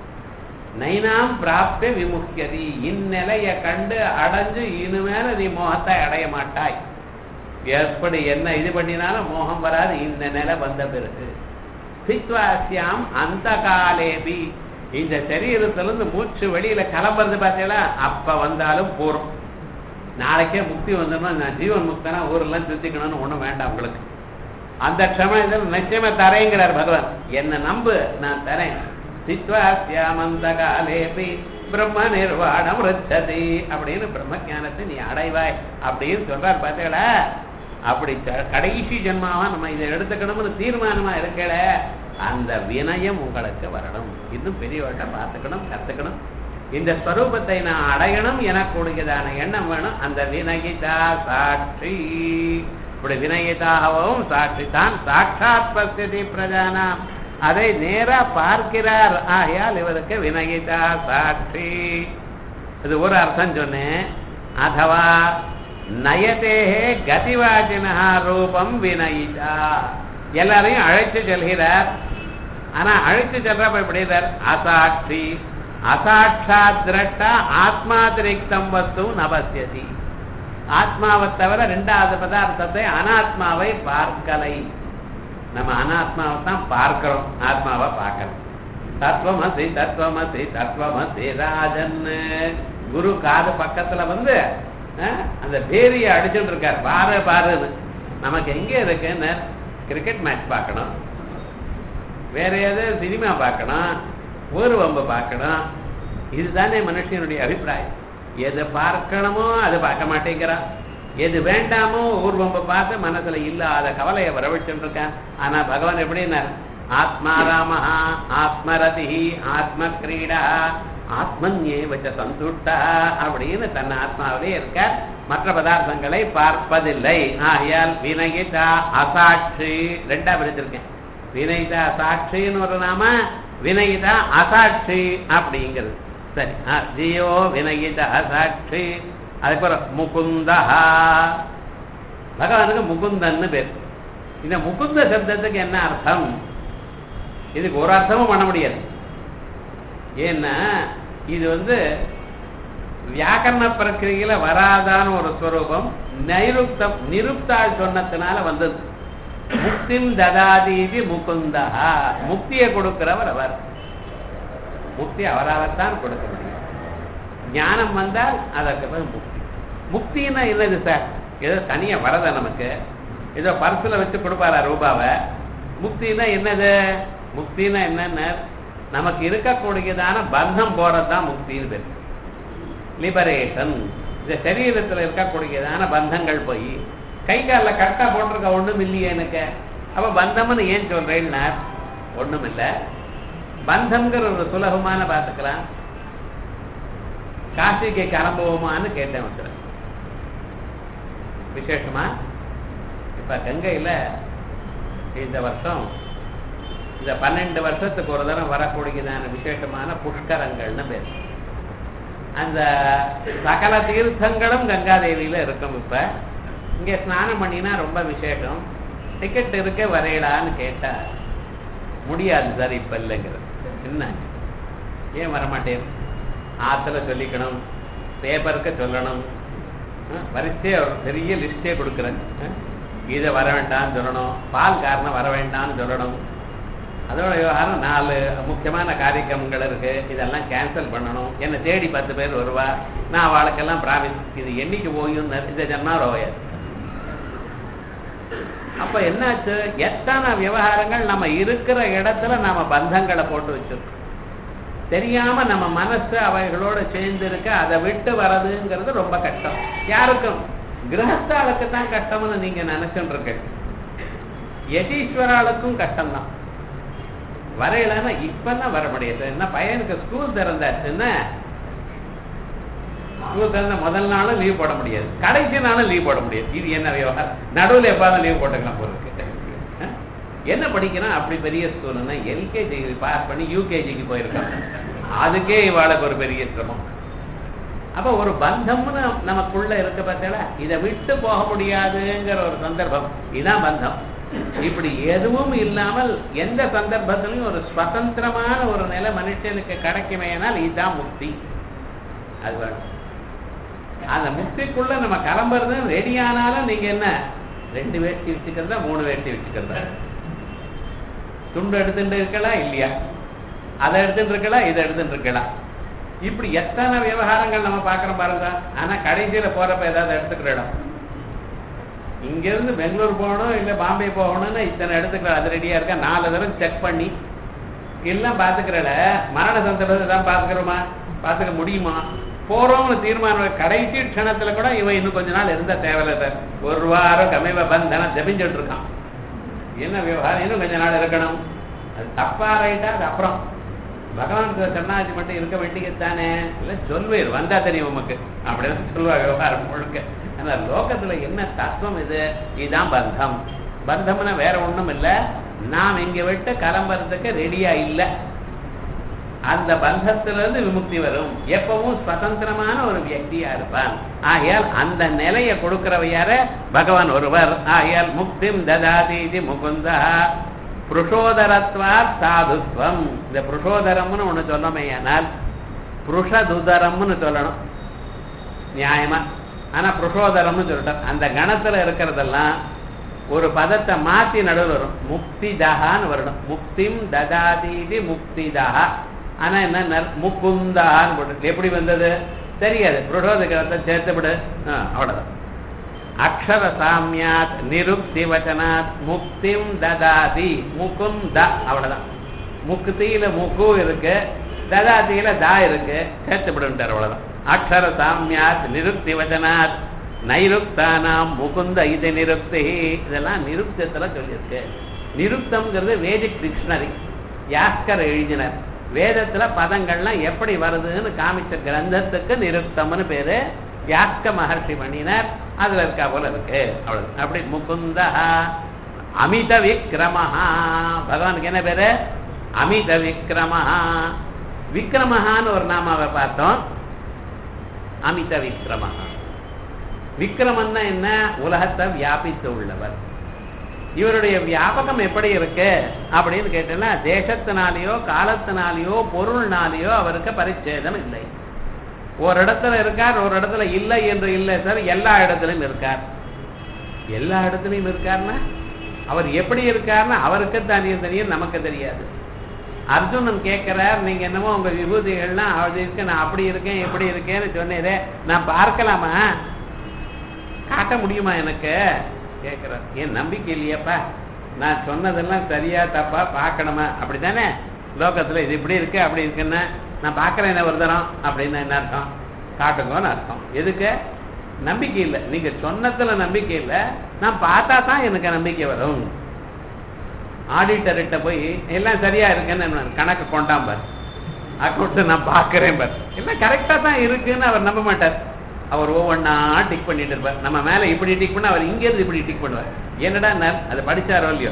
நைனாம் பிராப்திய விமுக்கியதி இந்நிலைய கண்டு அடைஞ்சு இனிமேல நீ மோகத்தை அடைய மாட்டாய் எப்படி என்ன இது பண்ணினாலும் மோகம் வராது இந்த நிலை வந்த பிறகு சித்வாசியாம் அந்த காலேபி இந்த சரீரத்திலிருந்து மூச்சு வெளியில கிளம்புறது பார்த்தீங்களா அப்ப வந்தாலும் போறோம் நாளைக்கே முக்தி வந்துடணும் நான் ஜீவன் முக்தனா ஊரெல்லாம் சுத்திக்கணும்னு ஒண்ணும் வேண்டாம் உங்களுக்கு அந்த க்ஷமத்தில் நிச்சயமா தரேங்கிறார் பகவான் என்ன நம்பு நான் தரேன் சித்வாசியாமந்த காலேபி பிரம்ம நிர்வாணம் ருச்சதி அப்படின்னு பிரம்ம ஞானத்தை நீ அடைவாய் அப்படின்னு சொல்றார் பார்த்தீங்களா அப்படி க- கடைசி ஜென்மாவா நம்ம இதை எடுத்துக்கணும்னு தீர்மானமா இருக்கல அந்த வினயம் உங்களுக்கு வரணும் இன்னும் பெரியவர்கிட்ட பார்த்துக்கணும் கத்துக்கணும் இந்த ஸ்வரூபத்தை நான் அடையணும் எனக்கூடியதான எண்ணம் வேணும் அந்த வினயிதா சாட்சி இப்படி வினயிதாகவும் சாட்சி தான் சாட்சாத் பசிதி பிரஜானாம் அதை நேரா பார்க்கிறார் ஆகையால் இவருக்கு வினயிதா சாட்சி இது ஒரு அர்த்தம் சொன்னேன் அதவா நயதேஹே கதிவாச்சினா ரூபம் வினயிதா எல்லாரையும் அழைத்து செல்கிறார் ஆனா அழைத்து செல்றப்ப எப்படி இருக்கார் அசாட்சி அசாட்சாத் திரஷ்டா ஆத்மாதிரிக்தம் வஸ்து நபசியதி ஆத்மாவை தவிர ரெண்டாவது பதார்த்தத்தை அனாத்மாவை பார்க்கலை நம்ம அனாத்மாவை தான் பார்க்கிறோம் ஆத்மாவை பார்க்கல தத்துவமசி தத்துவமசி தத்துவமசி ராஜன் குரு காது பக்கத்துல வந்து அஹ், அந்த பேரிய அடிச்சுட்டு இருக்கார் பாரு பாருன்னு நமக்கு எங்க இருக்குன்னு கிரிக்கெட் மேட்ச் பார்க்கணும் வேற ஏதாவது சினிமா பார்க்கணும் ஊர்வம்பு பார்க்கணும் இதுதானே மனுஷனுடைய அபிப்பிராயம் எது பார்க்கணுமோ அது பார்க்க மாட்டேங்கிறான் எது வேண்டாமோ ஊர்வம்பை பார்த்து மனசுல இல்லாத கவலையை வரவச்சுட்டு இருக்கான் ஆனா பகவான் எப்படின்னார் ஆத்மா ராமஹா ஆத்மரதி ஆத்ம கிரீடா ஆத்மன்யேவச்ச சந்துட்டா அப்படின்னு தன் ஆத்மாவிலே இருக்கார் மற்ற பதார்த்தங்களை பார்ப்பதில்லை ஆகையால் வினயிதா அசாட்சி ரெண்டா பிரிச்சிருக்கேன் வினயிதா சாட்சின்னு ஒரு நாம வினயிதா அசாட்சி அப்படிங்கிறது சரி ஆ, ஜியோ வினயிதா அசாட்சி அதுக்கப்புறம் முகுந்தா பகவானுக்கு முகுந்தன்னு பேர் இந்த முகுந்த சப்தத்துக்கு என்ன அர்த்தம் இதுக்கு ஒரு அர்த்தமும் பண்ண முடியாது ஏன்னா இது வந்து வியாக்கரண பிரக்கிரியில வராதான ஒரு ஸ்வரூபம் நைருக்தம் நிருப்தாள் சொன்னதுனால வந்தது முக்திம் ததாதீதி முகுந்தா முக்தியை கொடுக்கிறவர் அவர் முக்தி அவராகத்தான் கொடுக்க முடியும் ஞானம் வந்தால் அதற்கு பேர் முக்தி முக்தின்னா என்னது சார் ஏதோ தனியா வரத நமக்கு ஏதோ பர்சுல வச்சு கொடுப்பாரா ரூபாவை முக்தினா என்னது முக்தினா என்னன்னு நமக்கு இருக்கக்கூடியதான பந்தம் போறதுதான் முக்தின்னு பேர் லிபரேஷன் இந்த சரீரத்துல இருக்கக்கூடியதான பந்தங்கள் போய் கை காலில் கரெக்டா போட்டிருக்க ஒண்ணும் இல்லையே எனக்கு அப்ப பந்தம்னு ஏன் சொல்றேன்னா ஒண்ணும் இல்ல பந்தம்ங்கிற ஒரு சுலபமான பார்த்துக்கலாம் காசிக்கு கிளம்புவோமான்னு கேட்டேன் ஒருத்தர் விசேஷமா இப்ப கங்கையில இந்த வருஷம் இந்த பன்னெண்டு வருஷத்துக்கு ஒரு தடவை வரக்கூடியதான விசேஷமான புஷ்கரங்கள்னு பேர் அந்த சகல தீர்த்தங்களும் கங்காதேவியில இருக்கும் இப்ப இங்க ஸ்நானம் பண்ணினா ரொம்ப விசேஷம் டிக்கெட் இருக்க வரையலான்னு கேட்டா முடியாது சார் இப்ப இல்லைங்கிறது என்ன ஏன் வரமாட்டேன் ஆத்துல சொல்லிக்கணும் பேப்பருக்கு சொல்லணும் அஹ், வரிசையா ஒரு பெரிய லிஸ்டே கொடுக்குறேன் அஹ், இதை வர வேண்டாம்னு சொல்லணும் பால் காரணம் வர வேண்டாம்னு சொல்லணும் அதோட விவகாரம் நாலு முக்கியமான காரியக்கிரமங்கள் இருக்கு இதெல்லாம் கேன்சல் பண்ணணும் என்னை தேடி பத்து பேர் வருவா நான் அவளுக்கெல்லாம் பிராமிஸ் இது என்னைக்கு போயும் இந்த ஜன்னா ரோயாது அப்ப என்னாச்சு எத்தனை விவகாரங்கள் நம்ம இருக்கிற இடத்துல நாம பந்தங்களை போட்டு வச்சிருக்கோம் தெரியாம நம்ம மனசு அவைகளோட சேர்ந்து இருக்க அதை விட்டு வர்றதுங்கிறது ரொம்ப கஷ்டம் யாருக்கும் கிரகஸ்தாளுக்கு தான் கஷ்டம்னு நீங்க நினைச்சுட்டு இருக்க யதீஸ்வராளுக்கும் கஷ்டம்தான் வரையலன்னா இப்பதான் வர முடியாது என்ன பையனுக்கு ஸ்கூல் திறந்தாச்சுன்னா ஸ்கூல் திறந்த முதல் நாளும் லீவ் போட முடியாது கடைசி நாளும் லீவ் போட முடியாது இது என்ன விவகாரம் நடுவில் எப்பாவது லீவ் போட்டுக்கலாம் போல இருக்கு அஹ்? என்ன படிக்கிறான் அப்படி பெரிய ஸ்கூல்னா எல்கேஜி பாஸ் பண்ணி யூகேஜிக்கு போயிருக்கான் அதுக்கே இவாளுக்கு ஒரு பெரிய சிரமம் அப்ப ஒரு பந்தம்னு நமக்குள்ள இருக்க பார்த்தா இதை விட்டு போக முடியாதுங்கிற ஒரு சந்தர்ப்பம் இதான் பந்தம் இப்படி எதுவும் இல்லாமல் எந்த சந்தர்ப்பத்திலையும் ஒரு சுதந்திரமான ஒரு நிலை மனுஷனுக்கு கிடைக்குமேனால் இதுதான் முக்தி அது வேணும் அந்த முக்திக்குள்ள நம்ம கிளம்புறது ரெடி ஆனாலும் நீங்க என்ன ரெண்டு வேட்டி வச்சுக்கிறதா மூணு வேட்டி வச்சுக்கிறதா துண்டு எடுத்துட்டு இருக்கலாம் இல்லையா அதை எடுத்துட்டு இருக்கலாம் இதை எடுத்துட்டு இருக்கலாம் இப்படி எத்தனை விவகாரங்கள் நம்ம பார்க்கறோம் பாருங்க ஆனா கடைசியில போறப்ப ஏதாவது எடுத்துக்கிற இடம் இங்க இருந்து பெங்களூர் போகணும் இல்ல பாம்பே போகணும்னு இத்தனை எடுத்துக்கிற அது ரெடியா இருக்கா நாலு தடவை செக் பண்ணி எல்லாம் பாத்துக்கிறல மரண சந்தர்ப்பத்தை தான் பாத்துக்கிறோமா பாத்துக்க முடியுமா போறோம்னு தீர்மானம் கடைசி க்ஷணத்துல கூட இவன் இன்னும் கொஞ்ச நாள் இருந்தா தேவையில்ல சார் ஒரு வாரம் கமைவ பந்தனம் ஜபிஞ்சுட்டு இருக்கான் என்ன விவகாரம் இன்னும் கொஞ்ச நாள் இருக்கணும் அது தப்பா ரைட்டா அது அப்புறம் பகவான் சரணாஜி மட்டும் இருக்க வேண்டியதுதானே இல்ல சொல்வேர் வந்தா தெரியும் உமக்கு அப்படின்னு சொல்லுவா விவகாரம் முழுக்க ஆனா லோகத்துல என்ன தத்துவம் இது இதுதான் பந்தம் பந்தம்னா வேற ஒண்ணும் இல்ல நாம் இங்க விட்டு கிளம்புறதுக்கு ரெடியா இல்ல அந்த பந்தத்திலிருந்து விமுக்தி வரும் எப்பவும் சுதந்திரமான ஒரு வியக்தியா இருப்பான் ஆகையால் அந்த நிலையை கொடுக்கிறவ யார பகவான் ஒருவர் ஆகையால் முக்திம் ததாதீதி முகுந்தா புருஷோதரத்வா சாதுத்வம் இந்த புருஷோதரம்னு ஒண்ணு சொன்னோமே ஆனால் புருஷதுதரம்னு சொல்லணும் நியாயமா ஆனா புருஷோதரம்னு சொல்லிட்டார் அந்த கணத்துல இருக்கிறதெல்லாம் ஒரு பதத்தை மாத்தி நடுவில் வரும் முக்திதகான்னு வரணும் முக்திம் ததாதீதி முக்திதா ஆனா என்ன நர்- முக்குந்தான்னு போட்டு எப்படி வந்தது தெரியாது புருஷோதரத்தை சேர்த்து விடு ஆ, அவ்வளவுதான் அக்ஷர சாமியாத் நிருக்தி வச்சனாத் முக்திம் ததாதி முகுந்த அவ்வளவுதான் முக்தியில முக்கு இருக்கு ததாதியில தா இருக்கு சேர்த்து விடுன்றார் அவ்வளவுதான் அக்ஷர சாமியாத் நிருக்தி வச்சனாத் நைருக்தானாம் முகுந்த இது நிருக்தி இதெல்லாம் நிருக்தத்துல சொல்லியிருக்கு நிருக்தம்ங்கிறது வேதிக் டிக்ஷனரி யாஸ்கர் எழுதினர் வேதத்துல பதங்கள்லாம் எப்படி வருதுன்னு காமிச்ச கிரந்தத்துக்கு நிருக்தம்னு பேரு யாஸ்க மகர்ஷி பண்ணினார் அதுல இருக்கா போல இருக்கு அவ்வளவு அப்படி முகுந்த அமித விக்ரமஹா பகவானுக்கு என்ன பேரு அமித விக்ரமஹா விக்ரமஹான்னு ஒரு நாமாவை பார்த்தோம் அமித விக்ரமஹா விக்ரமன்னா என்ன உலகத்தை வியாபித்து உள்ளவர் இவருடைய வியாபகம் எப்படி இருக்கு அப்படின்னு கேட்டேன்னா தேசத்தினாலேயோ காலத்தினாலேயோ பொருள்னாலேயோ அவருக்கு பரிச்சேதம் இல்லை ஒரு இடத்துல இருக்கார் ஒரு இடத்துல இல்லை என்று இல்லை சார் எல்லா இடத்துலயும் இருக்கார் எல்லா இடத்துலயும் இருக்காருன்னா அவர் எப்படி இருக்காருன்னா அவருக்கு தனியும் தெரியும் நமக்கு தெரியாது அர்ஜுனன் கேட்கிறார் நீங்க என்னமோ உங்க விபூதிகள்லாம் அது இருக்கு நான் அப்படி இருக்கேன் எப்படி இருக்கேன்னு சொன்னேரே நான் பார்க்கலாமா காட்ட முடியுமா எனக்கு கேட்கிறார் என் நம்பிக்கை இல்லையாப்பா நான் சொன்னதெல்லாம் சரியா தப்பா பார்க்கணுமா அப்படித்தானே லோகத்துல இது இப்படி இருக்கு அப்படி இருக்குன்னா நான் பார்க்கறேன் என்ன ஒரு தரம் அப்படின்னு என்ன அர்த்தம் காட்டுங்கன்னு அர்த்தம் எதுக்கு நம்பிக்கை இல்லை நீங்க சொன்னதுல நம்பிக்கை இல்லை நான் பார்த்தா தான் எனக்கு நம்பிக்கை வரும் ஆடிட்டர்கிட்ட போய் எல்லாம் சரியா இருக்குன்னு நான் கணக்கு கொண்டாம் பார் அக்கௌண்ட் நான் பார்க்கறேன் பார் எல்லாம் கரெக்டா தான் இருக்குன்னு அவர் நம்ப மாட்டார் அவர் ஒவ்வொன்றா டிக் பண்ணிட்டு இருப்பார் நம்ம மேல இப்படி டிக் பண்ண அவர் இங்க இருந்து இப்படி டிக் பண்ணுவார் என்னடா நர் அதை படிச்சாரோ இல்லையோ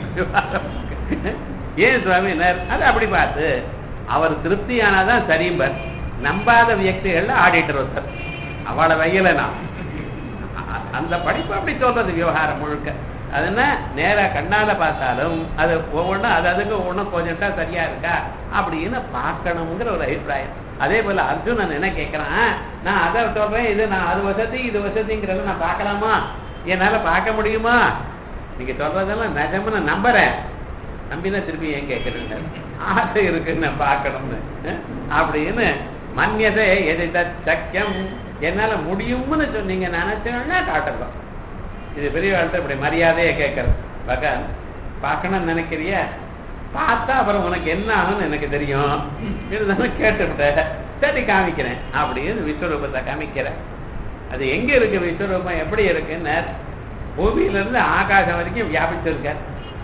ஏன் சுவாமி நர் அது அப்படி பார்த்து அவர் திருப்தி ஆனாதான் சரியும்பார் நம்பாத வியக்திகள்ல ஆடிட்டர் ஒருத்தர் அவளை வையல நான் அ- அந்த படிப்பு அப்படி சொல்றது விவகாரம் முழுக்க அது என்ன நேரா கண்ணால பார்த்தாலும் அது ஒவ்வொன்றும் அது அதுக்கு ஒவ்வொன்றும் கொஞ்சம்ட்டா சரியா இருக்கா அப்படின்னு பார்க்கணுங்கிற ஒரு அபிப்பிராயம் அதே போல அர்ஜுனன் என்ன கேட்கறான் நான் அதை சொல்றேன் இது நான் அது வசதி இது வசதிங்கிறத நான் பார்க்கலாமா என்னால பார்க்க முடியுமா நீங்க சொல்றதெல்லாம் நிஜம்னு நான் நம்புறேன் நம்பினா திருப்பி ஏன் கேட்கறேன் ஆசை இருக்குன்னு நான் பார்க்கணும்னு அஹ், அப்படின்னு மன்யதை எதை சக்கியம் என்னால முடியும்னு சொன்னீங்க நினைச்சேன்னா காட்டலாம் இது பெரியவாழ்கிட்ட இப்படி மரியாதையை கேட்கறது பகவான் பார்க்கணும்னு நினைக்கிறிய பார்த்தா அப்புறம் உனக்கு என்ன ஆகும்னு எனக்கு தெரியும் இருந்தாலும் கேட்டுவிட்ட சரி காமிக்கிறேன் அப்படின்னு விஸ்வரூபத்தை காமிக்கிறேன் அது எங்க இருக்கு விஸ்வரூபம் எப்படி இருக்குன்னு பூமியில இருந்து ஆகாசம் வரைக்கும் வியாபிச்சிருக்க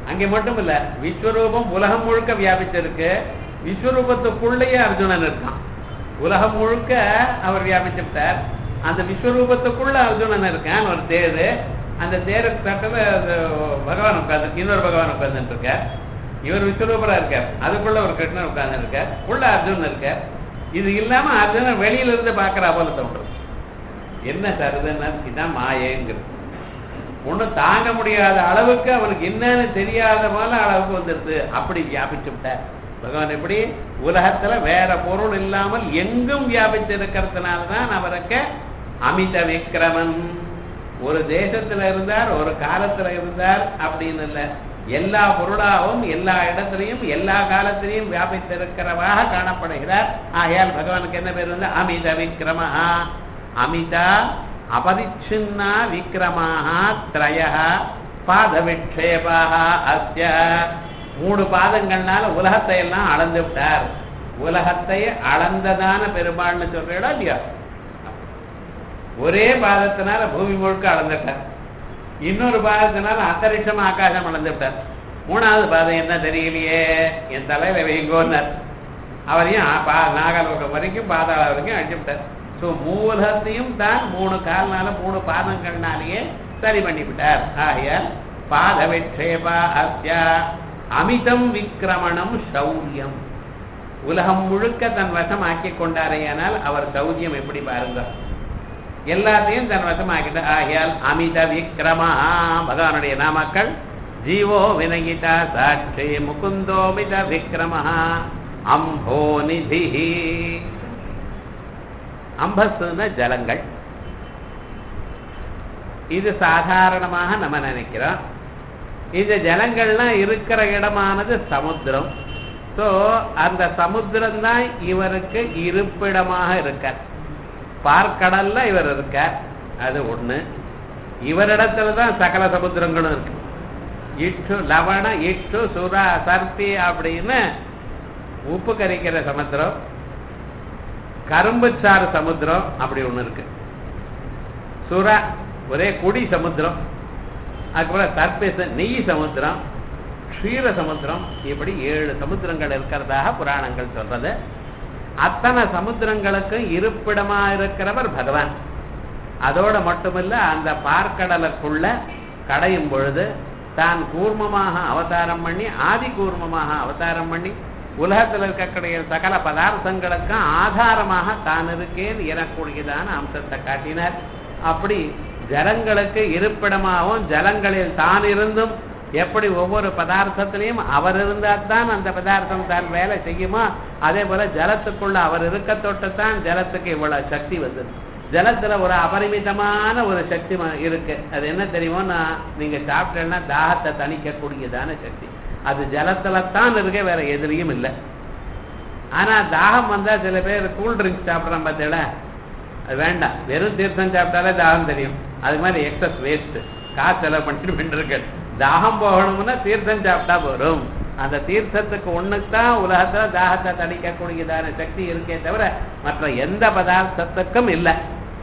அங்கே மட்டும் இல்ல விஸ்வரூபம் உலகம் முழுக்க வியாபிச்சிருக்கு விஸ்வரூபத்துக்குள்ளேயே அர்ஜுனன் இருக்கான் உலகம் முழுக்க அவர் வியாபிச்சுட்டார் அந்த விஸ்வரூபத்துக்குள்ள அர்ஜுனன் இருக்கான் ஒரு தேரு அந்த தேருக்கு தட்டல அது பகவான் உட்கார்ந்து இன்னொரு பகவான் உட்கார்ந்துட்டு இருக்கார் இவர் விஸ்வரூபரா இருக்கார் அதுக்குள்ள ஒரு கிருஷ்ணன் உட்கார்ந்து இருக்கார் உள்ள அர்ஜுனன் இருக்கார் இது இல்லாம அர்ஜுனன் வெளியில இருந்து பாக்குற போல தோன்றும் என்ன சார் இதுன்னா இதுதான் மாயேங்கிறது ஒண்ணும் தாங்க முடியாத அளவுக்கு அவனுக்கு என்னன்னு தெரியாத போல அளவுக்கு வந்துருது அப்படி வியாபிச்சு விட்டார் பகவான் எப்படி உலகத்துல வேற பொருள் இல்லாமல் எங்கும் வியாபித்து இருக்கிறதுனால தான் அவருக்கு அமித விக்ரமன் ஒரு தேசத்துல இருந்தார் ஒரு காலத்துல இருந்தார் அப்படின்னு இல்ல எல்லா பொருளாகவும் எல்லா இடத்திலையும் எல்லா காலத்திலையும் வியாபித்திருக்கிறவாக காணப்படுகிறார் ஆகையால் பகவானுக்கு என்ன பேர் வந்து அமித விக்ரமஹா அமிதா அபரிச்சின்னா விக்ரமாக திரய பாத விக்ஷேபாக அஸ்ய மூணு பாதங்கள்னால உலகத்தை எல்லாம் அளந்து விட்டார் உலகத்தை அளந்ததான பெருமாள்னு சொல்றீடா இல்லையா ஒரே பாதத்தினால பூமி முழுக்க அளந்துட்டார் இன்னொரு பாதத்தினால அந்தரிஷம் ஆகாசம் அளந்து விட்டார் மூணாவது பாதம் என்ன தெரியலையே என் தலையில வைங்கோன்னார் அவரையும் ஆ- பா- நாகலோகம் வரைக்கும் பாதாள வரைக்கும் அழிச்சு விட்டார் ஸோ மூலத்தையும் தான் மூணு கால்னால மூணு பாதங்கள்னாலேயே சரி பண்ணிவிட்டார் ஆகையால் பாத விட்சேபா அஸ்யா அமிதம் விக்கிரமணம் சௌரியம் உலகம் முழுக்க தன் வசம் ஆக்கி கொண்டாரேயானால் அவர் சௌரியம் எப்படி பாருங்க எல்லாத்தையும் தன் வசம் ஆக்கிட்ட ஆகையால் அமித விக்ரமா பகவானுடைய நாமக்கள் ஜீவோ வினயிதா சாட்சி முகுந்தோமித விக்ரம அம்போ நிதி அம்பஸ்துன ஜலங்கள் இது சாதாரணமாக நம்ம நினைக்கிறோம் இந்த ஜலங்கள்லாம் இருக்கிற இடமானது சமுத்திரம் ஸோ அந்த சமுத்திரம் தான் இவருக்கு இருப்பிடமாக இருக்கார் பார்க்கடல்ல இவர் இருக்கார் அது ஒண்ணு இவரிடத்துல தான் சகல சமுத்திரங்களும் இருக்கு இட்டு லவண இட்டு சுறா சர்த்தி அப்படின்னு உப்பு கரிக்கிற சமுத்திரம் கரும்புச்சாறு சமுத்திரம் அப்படி ஒண்ணு இருக்கு சுறா ஒரே குடி சமுத்திரம் அதுக்கப்புறம் சர்பேச நெய் சமுத்திரம் க்ஷீர சமுத்திரம் இப்படி ஏழு சமுத்திரங்கள் இருக்கிறதாக புராணங்கள் சொல்றது அத்தனை சமுத்திரங்களுக்கும் இருப்பிடமா இருக்கிறவர் பகவான் அதோட மட்டுமில்ல அந்த பார்க்கடலுக்குள்ள கடையும் பொழுது தான் கூர்மமாக அவதாரம் பண்ணி ஆதி கூர்மமாக அவதாரம் பண்ணி உலகத்தில் இருக்கக்கூடிய சகல பதார்த்தங்களுக்கும் ஆதாரமாக தான் இருக்கேன் எனக்கூடியதான அம்சத்தை காட்டினார் அப்படி ஜலங்களுக்கு இருப்பிடமாகவும் ஜலங்களில் தான் இருந்தும் எப்படி ஒவ்வொரு பதார்த்தத்திலையும் அவர் இருந்தால் தான் அந்த பதார்த்தம் தான் வேலை செய்யுமோ அதே போல ஜலத்துக்குள்ள அவர் இருக்க தொட்டுத்தான் ஜலத்துக்கு இவ்வளவு சக்தி வந்தது ஜலத்துல ஒரு அபரிமிதமான ஒரு சக்தி ம- இருக்கு அது என்ன தெரியுமோன்னா நீங்க சாப்பிட்டேன்னா தாகத்தை தணிக்கக்கூடியதான சக்தி அது ஜலத்துல தான் இருக்கு வேற எதுலையும் இல்லை ஆனா தாகம் வந்தா சில பேர் கூல் ட்ரிங்க்ஸ் சாப்பிட்றான் பார்த்தீங்களா அது வேண்டாம் வெறும் தீர்த்தம் சாப்பிட்டாலே தாகம் தெரியும் அது மாதிரி எக்ஸஸ் வேஸ்ட் காசு செலவு பண்ணிட்டு பண்ணிருக்கு தாகம் போகணும்னா தீர்த்தம் சாப்பிட்டா போதும் அந்த தீர்த்தத்துக்கு ஒண்ணுக்கு தான் உலகத்துல தாகத்தை தணிக்கக்கூடியதான சக்தி இருக்கே தவிர மற்ற எந்த பதார்த்தத்துக்கும் இல்லை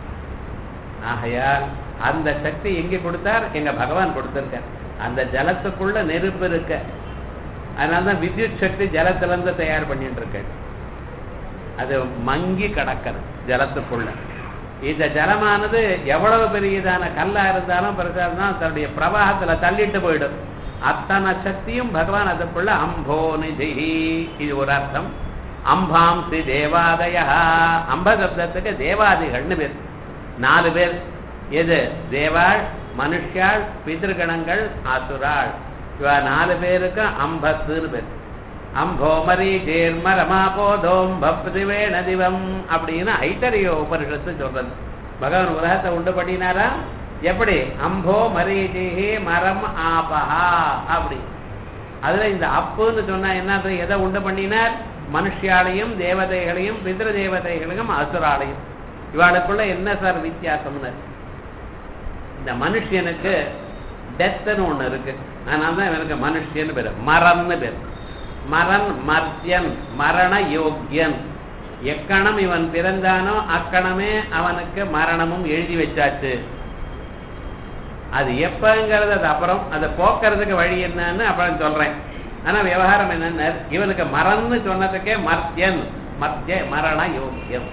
ஆகையால் அந்த சக்தி எங்க கொடுத்தார் எங்க பகவான் கொடுத்திருக்கார் அந்த ஜலத்துக்குள்ள நெருப்பு இருக்க அதனாலதான் வித்யுத் சக்தி ஜலத்துல இருந்து தயார் பண்ணிட்டு இருக்கு அது மங்கி கிடக்கிறது ஜலத்துக்குள்ள இந்த ஜலமானது எவ்வளவு பெரியதான கல்லா இருந்தாலும் பெருசா இருந்தாலும் தன்னுடைய பிரவாகத்துல தள்ளிட்டு போயிடும் அத்தனை சக்தியும் பகவான் அதுக்குள்ள அம்போ நிதி இது ஒரு அர்த்தம் அம்பாம்சி தேவாதயா அம்ப சப்தத்துக்கு தேவாதிகள்னு பேர் நாலு பேர் எது தேவாள் மனுஷாள் பிதிருகணங்கள் அசுராள் இவ நாலு பேருக்கு அம்பத்துன்னு பேர் அம்போமரி ஜேர்ம ரமாபோதோம் பப்திவே நதிவம் அப்படின்னு ஐத்தரிய உபனிஷத்து சொல்றது பகவான் உலகத்தை உண்டு பண்ணினாரா எப்படி அம்போ மரீஜிஹி மரம் ஆபஹா அப்படி அதுல இந்த அப்புன்னு சொன்னா என்ன எதை உண்டு பண்ணினார் மனுஷியாலையும் தேவதைகளையும் பிதிரு தேவதைகளையும் அசுராலையும் இவாளுக்குள்ள என்ன சார் வித்தியாசம்னு இந்த மனுஷனுக்கு டெத்துன்னு ஒண்ணு இருக்கு அதனால தான் இவனுக்கு மனுஷன்னு பேரு மரம்னு பேர் மரன் மர்த்தியன் மரண யோக்கியன் எக்கணம் இவன் பிறந்தானோ அக்கணமே அவனுக்கு மரணமும் எழுதி வச்சாச்சு அது எப்பங்கிறது அது அப்புறம் அதை போக்குறதுக்கு வழி என்னன்னு அப்புறம் சொல்றேன் ஆனா விவகாரம் என்னன்னு இவனுக்கு மரம்னு சொன்னதுக்கே மர்த்தியன் மத்திய மரண யோக்கியம்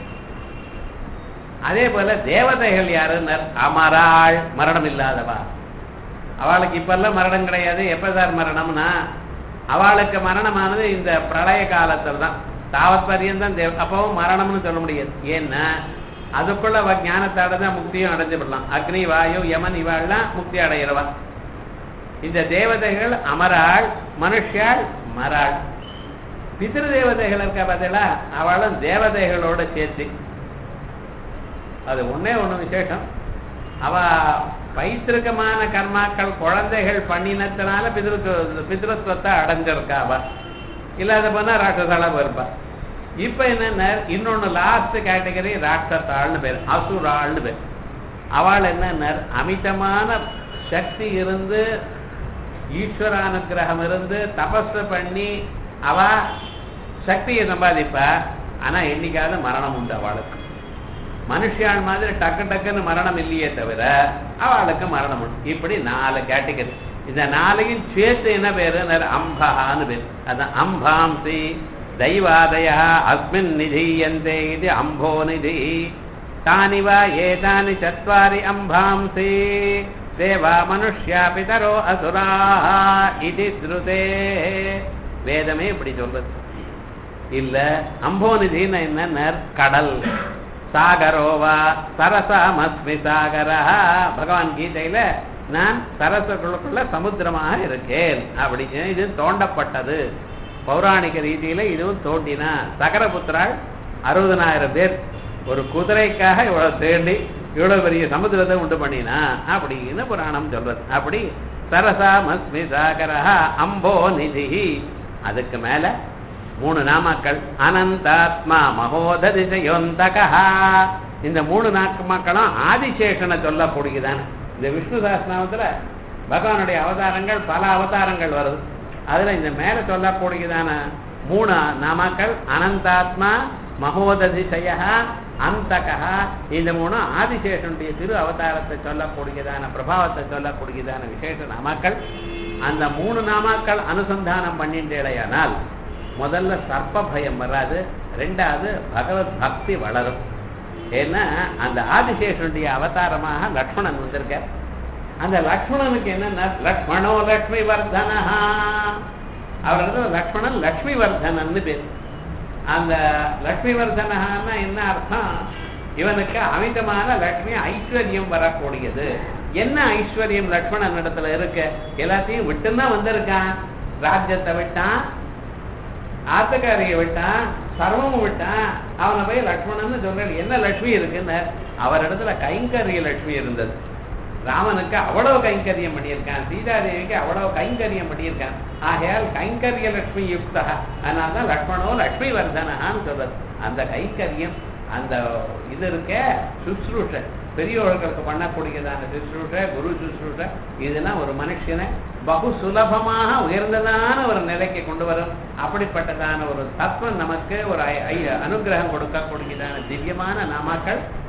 அதே போல தேவதைகள் யாருன்னு அமராள் மரணம் இல்லாதவா அவளுக்கு இப்பெல்லாம் மரணம் கிடையாது எப்ப சார் மரணம்னா அவளுக்கு மரணமானது இந்த பிரளய காலத்துல தான் தாவத் பரியந்தம் தேவ அப்பவும் மரணம்னு சொல்ல முடியாது ஏன்னா அதுக்குள்ள அவ ஞானத்தாட தான் முக்தியும் அடைஞ்சு விடலாம் அக்னி வாயு யமன் இவாள்லாம் முக்தி அடைகிறவா இந்த தேவதைகள் அமராள் மனுஷாள் மராள் பிதிரு தேவதைகள் இருக்க பார்த்தீங்களா அவளும் தேவதைகளோட சேர்த்து அது ஒண்ணே ஒண்ணு விசேஷம் அவ பைத்திருக்கமான கர்மாக்கள் குழந்தைகள் பண்ணினத்தினால பிதிருத்துவ பிதிருத்துவத்தை அடைஞ்சிருக்கா அவ இல்லாத போனா ராட்சசாலா போயிருப்பா இப்ப என்னன்னா இன்னொன்னு லாஸ்ட் கேட்டகரி ராட்சத்தாள்னு பேர் அசுராள்னு பேர் அவள் என்ன அமிதமான சக்தி இருந்து ஈஸ்வர அனுகிரகம் இருந்து தபஸ் பண்ணி அவ சக்தியை சம்பாதிப்பா ஆனா என்னைக்காவது மரணம் உண்டு அவளுக்கு மனுஷியாள் மாதிரி டக்கு டக்குன்னு மரணம் இல்லையே தவிர அவளுக்கு மரணம் உண்டு இப்படி நாலு கேட்டகரி இந்த நாளையும் சேர்த்து என்ன பேரு அம்பான்னு பேர் அதான் அம்பாம்சி दैवादय अस्मिन् निधीयन्ते इति अम्भो निधि तानि वा एतानि चत्वारि अम्भांसि देवा मनुष्या पितरो असुराः इति श्रुते வேதமே இப்படி சொல்றது இல்ல அம்போநிதின்னு என்ன கடல் சாகரோவா சரசாமஸ்மி சாகரா பகவான் கீதையில நான் சரசுக்குள்ள சமுத்திரமாக இருக்கேன் அப்படி இது தோண்டப்பட்டது பௌராணிக ரீதியில இதுவும் தோண்டினா சகரபுத்திரால் அறுபதனாயிரம் பேர் ஒரு குதிரைக்காக இவ்வளவு தேண்டி இவ்வளவு பெரிய சமுத்திரத்தை உண்டு பண்ணினா அப்படின்னு புராணம் சொல்றது அப்படி சரசா மஸ்மி சாகரா அம்போ நிதி அதுக்கு மேல மூணு நாமாக்கள் அனந்தாத்மா மகோததிசயோந்தகா இந்த மூணு நாமாக்களும் ஆதிசேஷனை சொல்லக்கூடியதான இந்த விஷ்ணு சாஸ்திரத்துல பகவானுடைய அவதாரங்கள் பல அவதாரங்கள் வருது அதுல இந்த மேல சொல்லக்கூடியதான மூணு நாமாக்கள் அனந்தாத்மா மகோததிசய அந்தகா இந்த மூணு ஆதிசேஷனுடைய திரு அவதாரத்தை சொல்லக்கூடியதான பிரபாவத்தை சொல்லக்கூடியதான விசேஷ நாமாக்கள் அந்த மூணு நாமாக்கள் அனுசந்தானம் பண்ணின்றேடையானால் முதல்ல சர்ப்ப பயம் வராது ரெண்டாவது பகவத் பக்தி வளரும் ஏன்னா அந்த ஆதிசேஷனுடைய அவதாரமாக லக்ஷ்மணன் வந்திருக்கார் அந்த லக்ஷ்மணனுக்கு என்னன்னா லக்ஷ்மணோ லக்ஷ்மி வர்தனஹா அவரது லக்ஷ்மணன் லக்ஷ்மி வர்தனன்னு பேர் அந்த லக்ஷ்மி வர்தனஹான்னா என்ன அர்த்தம் இவனுக்கு அமிதமான லக்ஷ்மி ஐஸ்வர்யம் வரக்கூடியது என்ன ஐஸ்வர்யம் லக்ஷ்மணன் இடத்துல இருக்கு எல்லாத்தையும் விட்டுதான் வந்திருக்கான் ராஜ்யத்தை விட்டான் ஆத்தக்காரியை விட்டான் சர்வமும் விட்டான் அவனை போய் லக்ஷ்மணன் சொல்றேன் என்ன லட்சுமி இருக்குன்னு அவரிடத்துல கைங்கரிய லட்சுமி இருந்தது ராமனுக்கு அவ்வளவு கைங்கரியம் பண்ணியிருக்கான் சீதாதேவிக்கு அவ்வளவு கைங்கரியம் பண்ணியிருக்கான் ஆகையால் கைங்கரிய லட்சுமி யுக்தா அதனால தான் லக்ஷ்மணோ லக்ஷ்மி வர்தனஹான்னு சொல்றது அந்த கைங்கரியம் அந்த இது இருக்க சுশ্ரூஷ பெரியோர்களுக்கு பண்ணக்கூடியதான சுশ্ரூஷ குரு சுশ্ரூஷ இதெல்லாம் ஒரு மனுஷனை பகு சுலபமாக உயர்ந்ததான ஒரு நிலைக்கு கொண்டு வரும் அப்படிப்பட்டதான ஒரு தத்துவம் நமக்கு ஒரு ஐ- ஐ- அனுகிரகம் கொடுக்கக்கூடியதான திவ்யமான நாமாக்கள்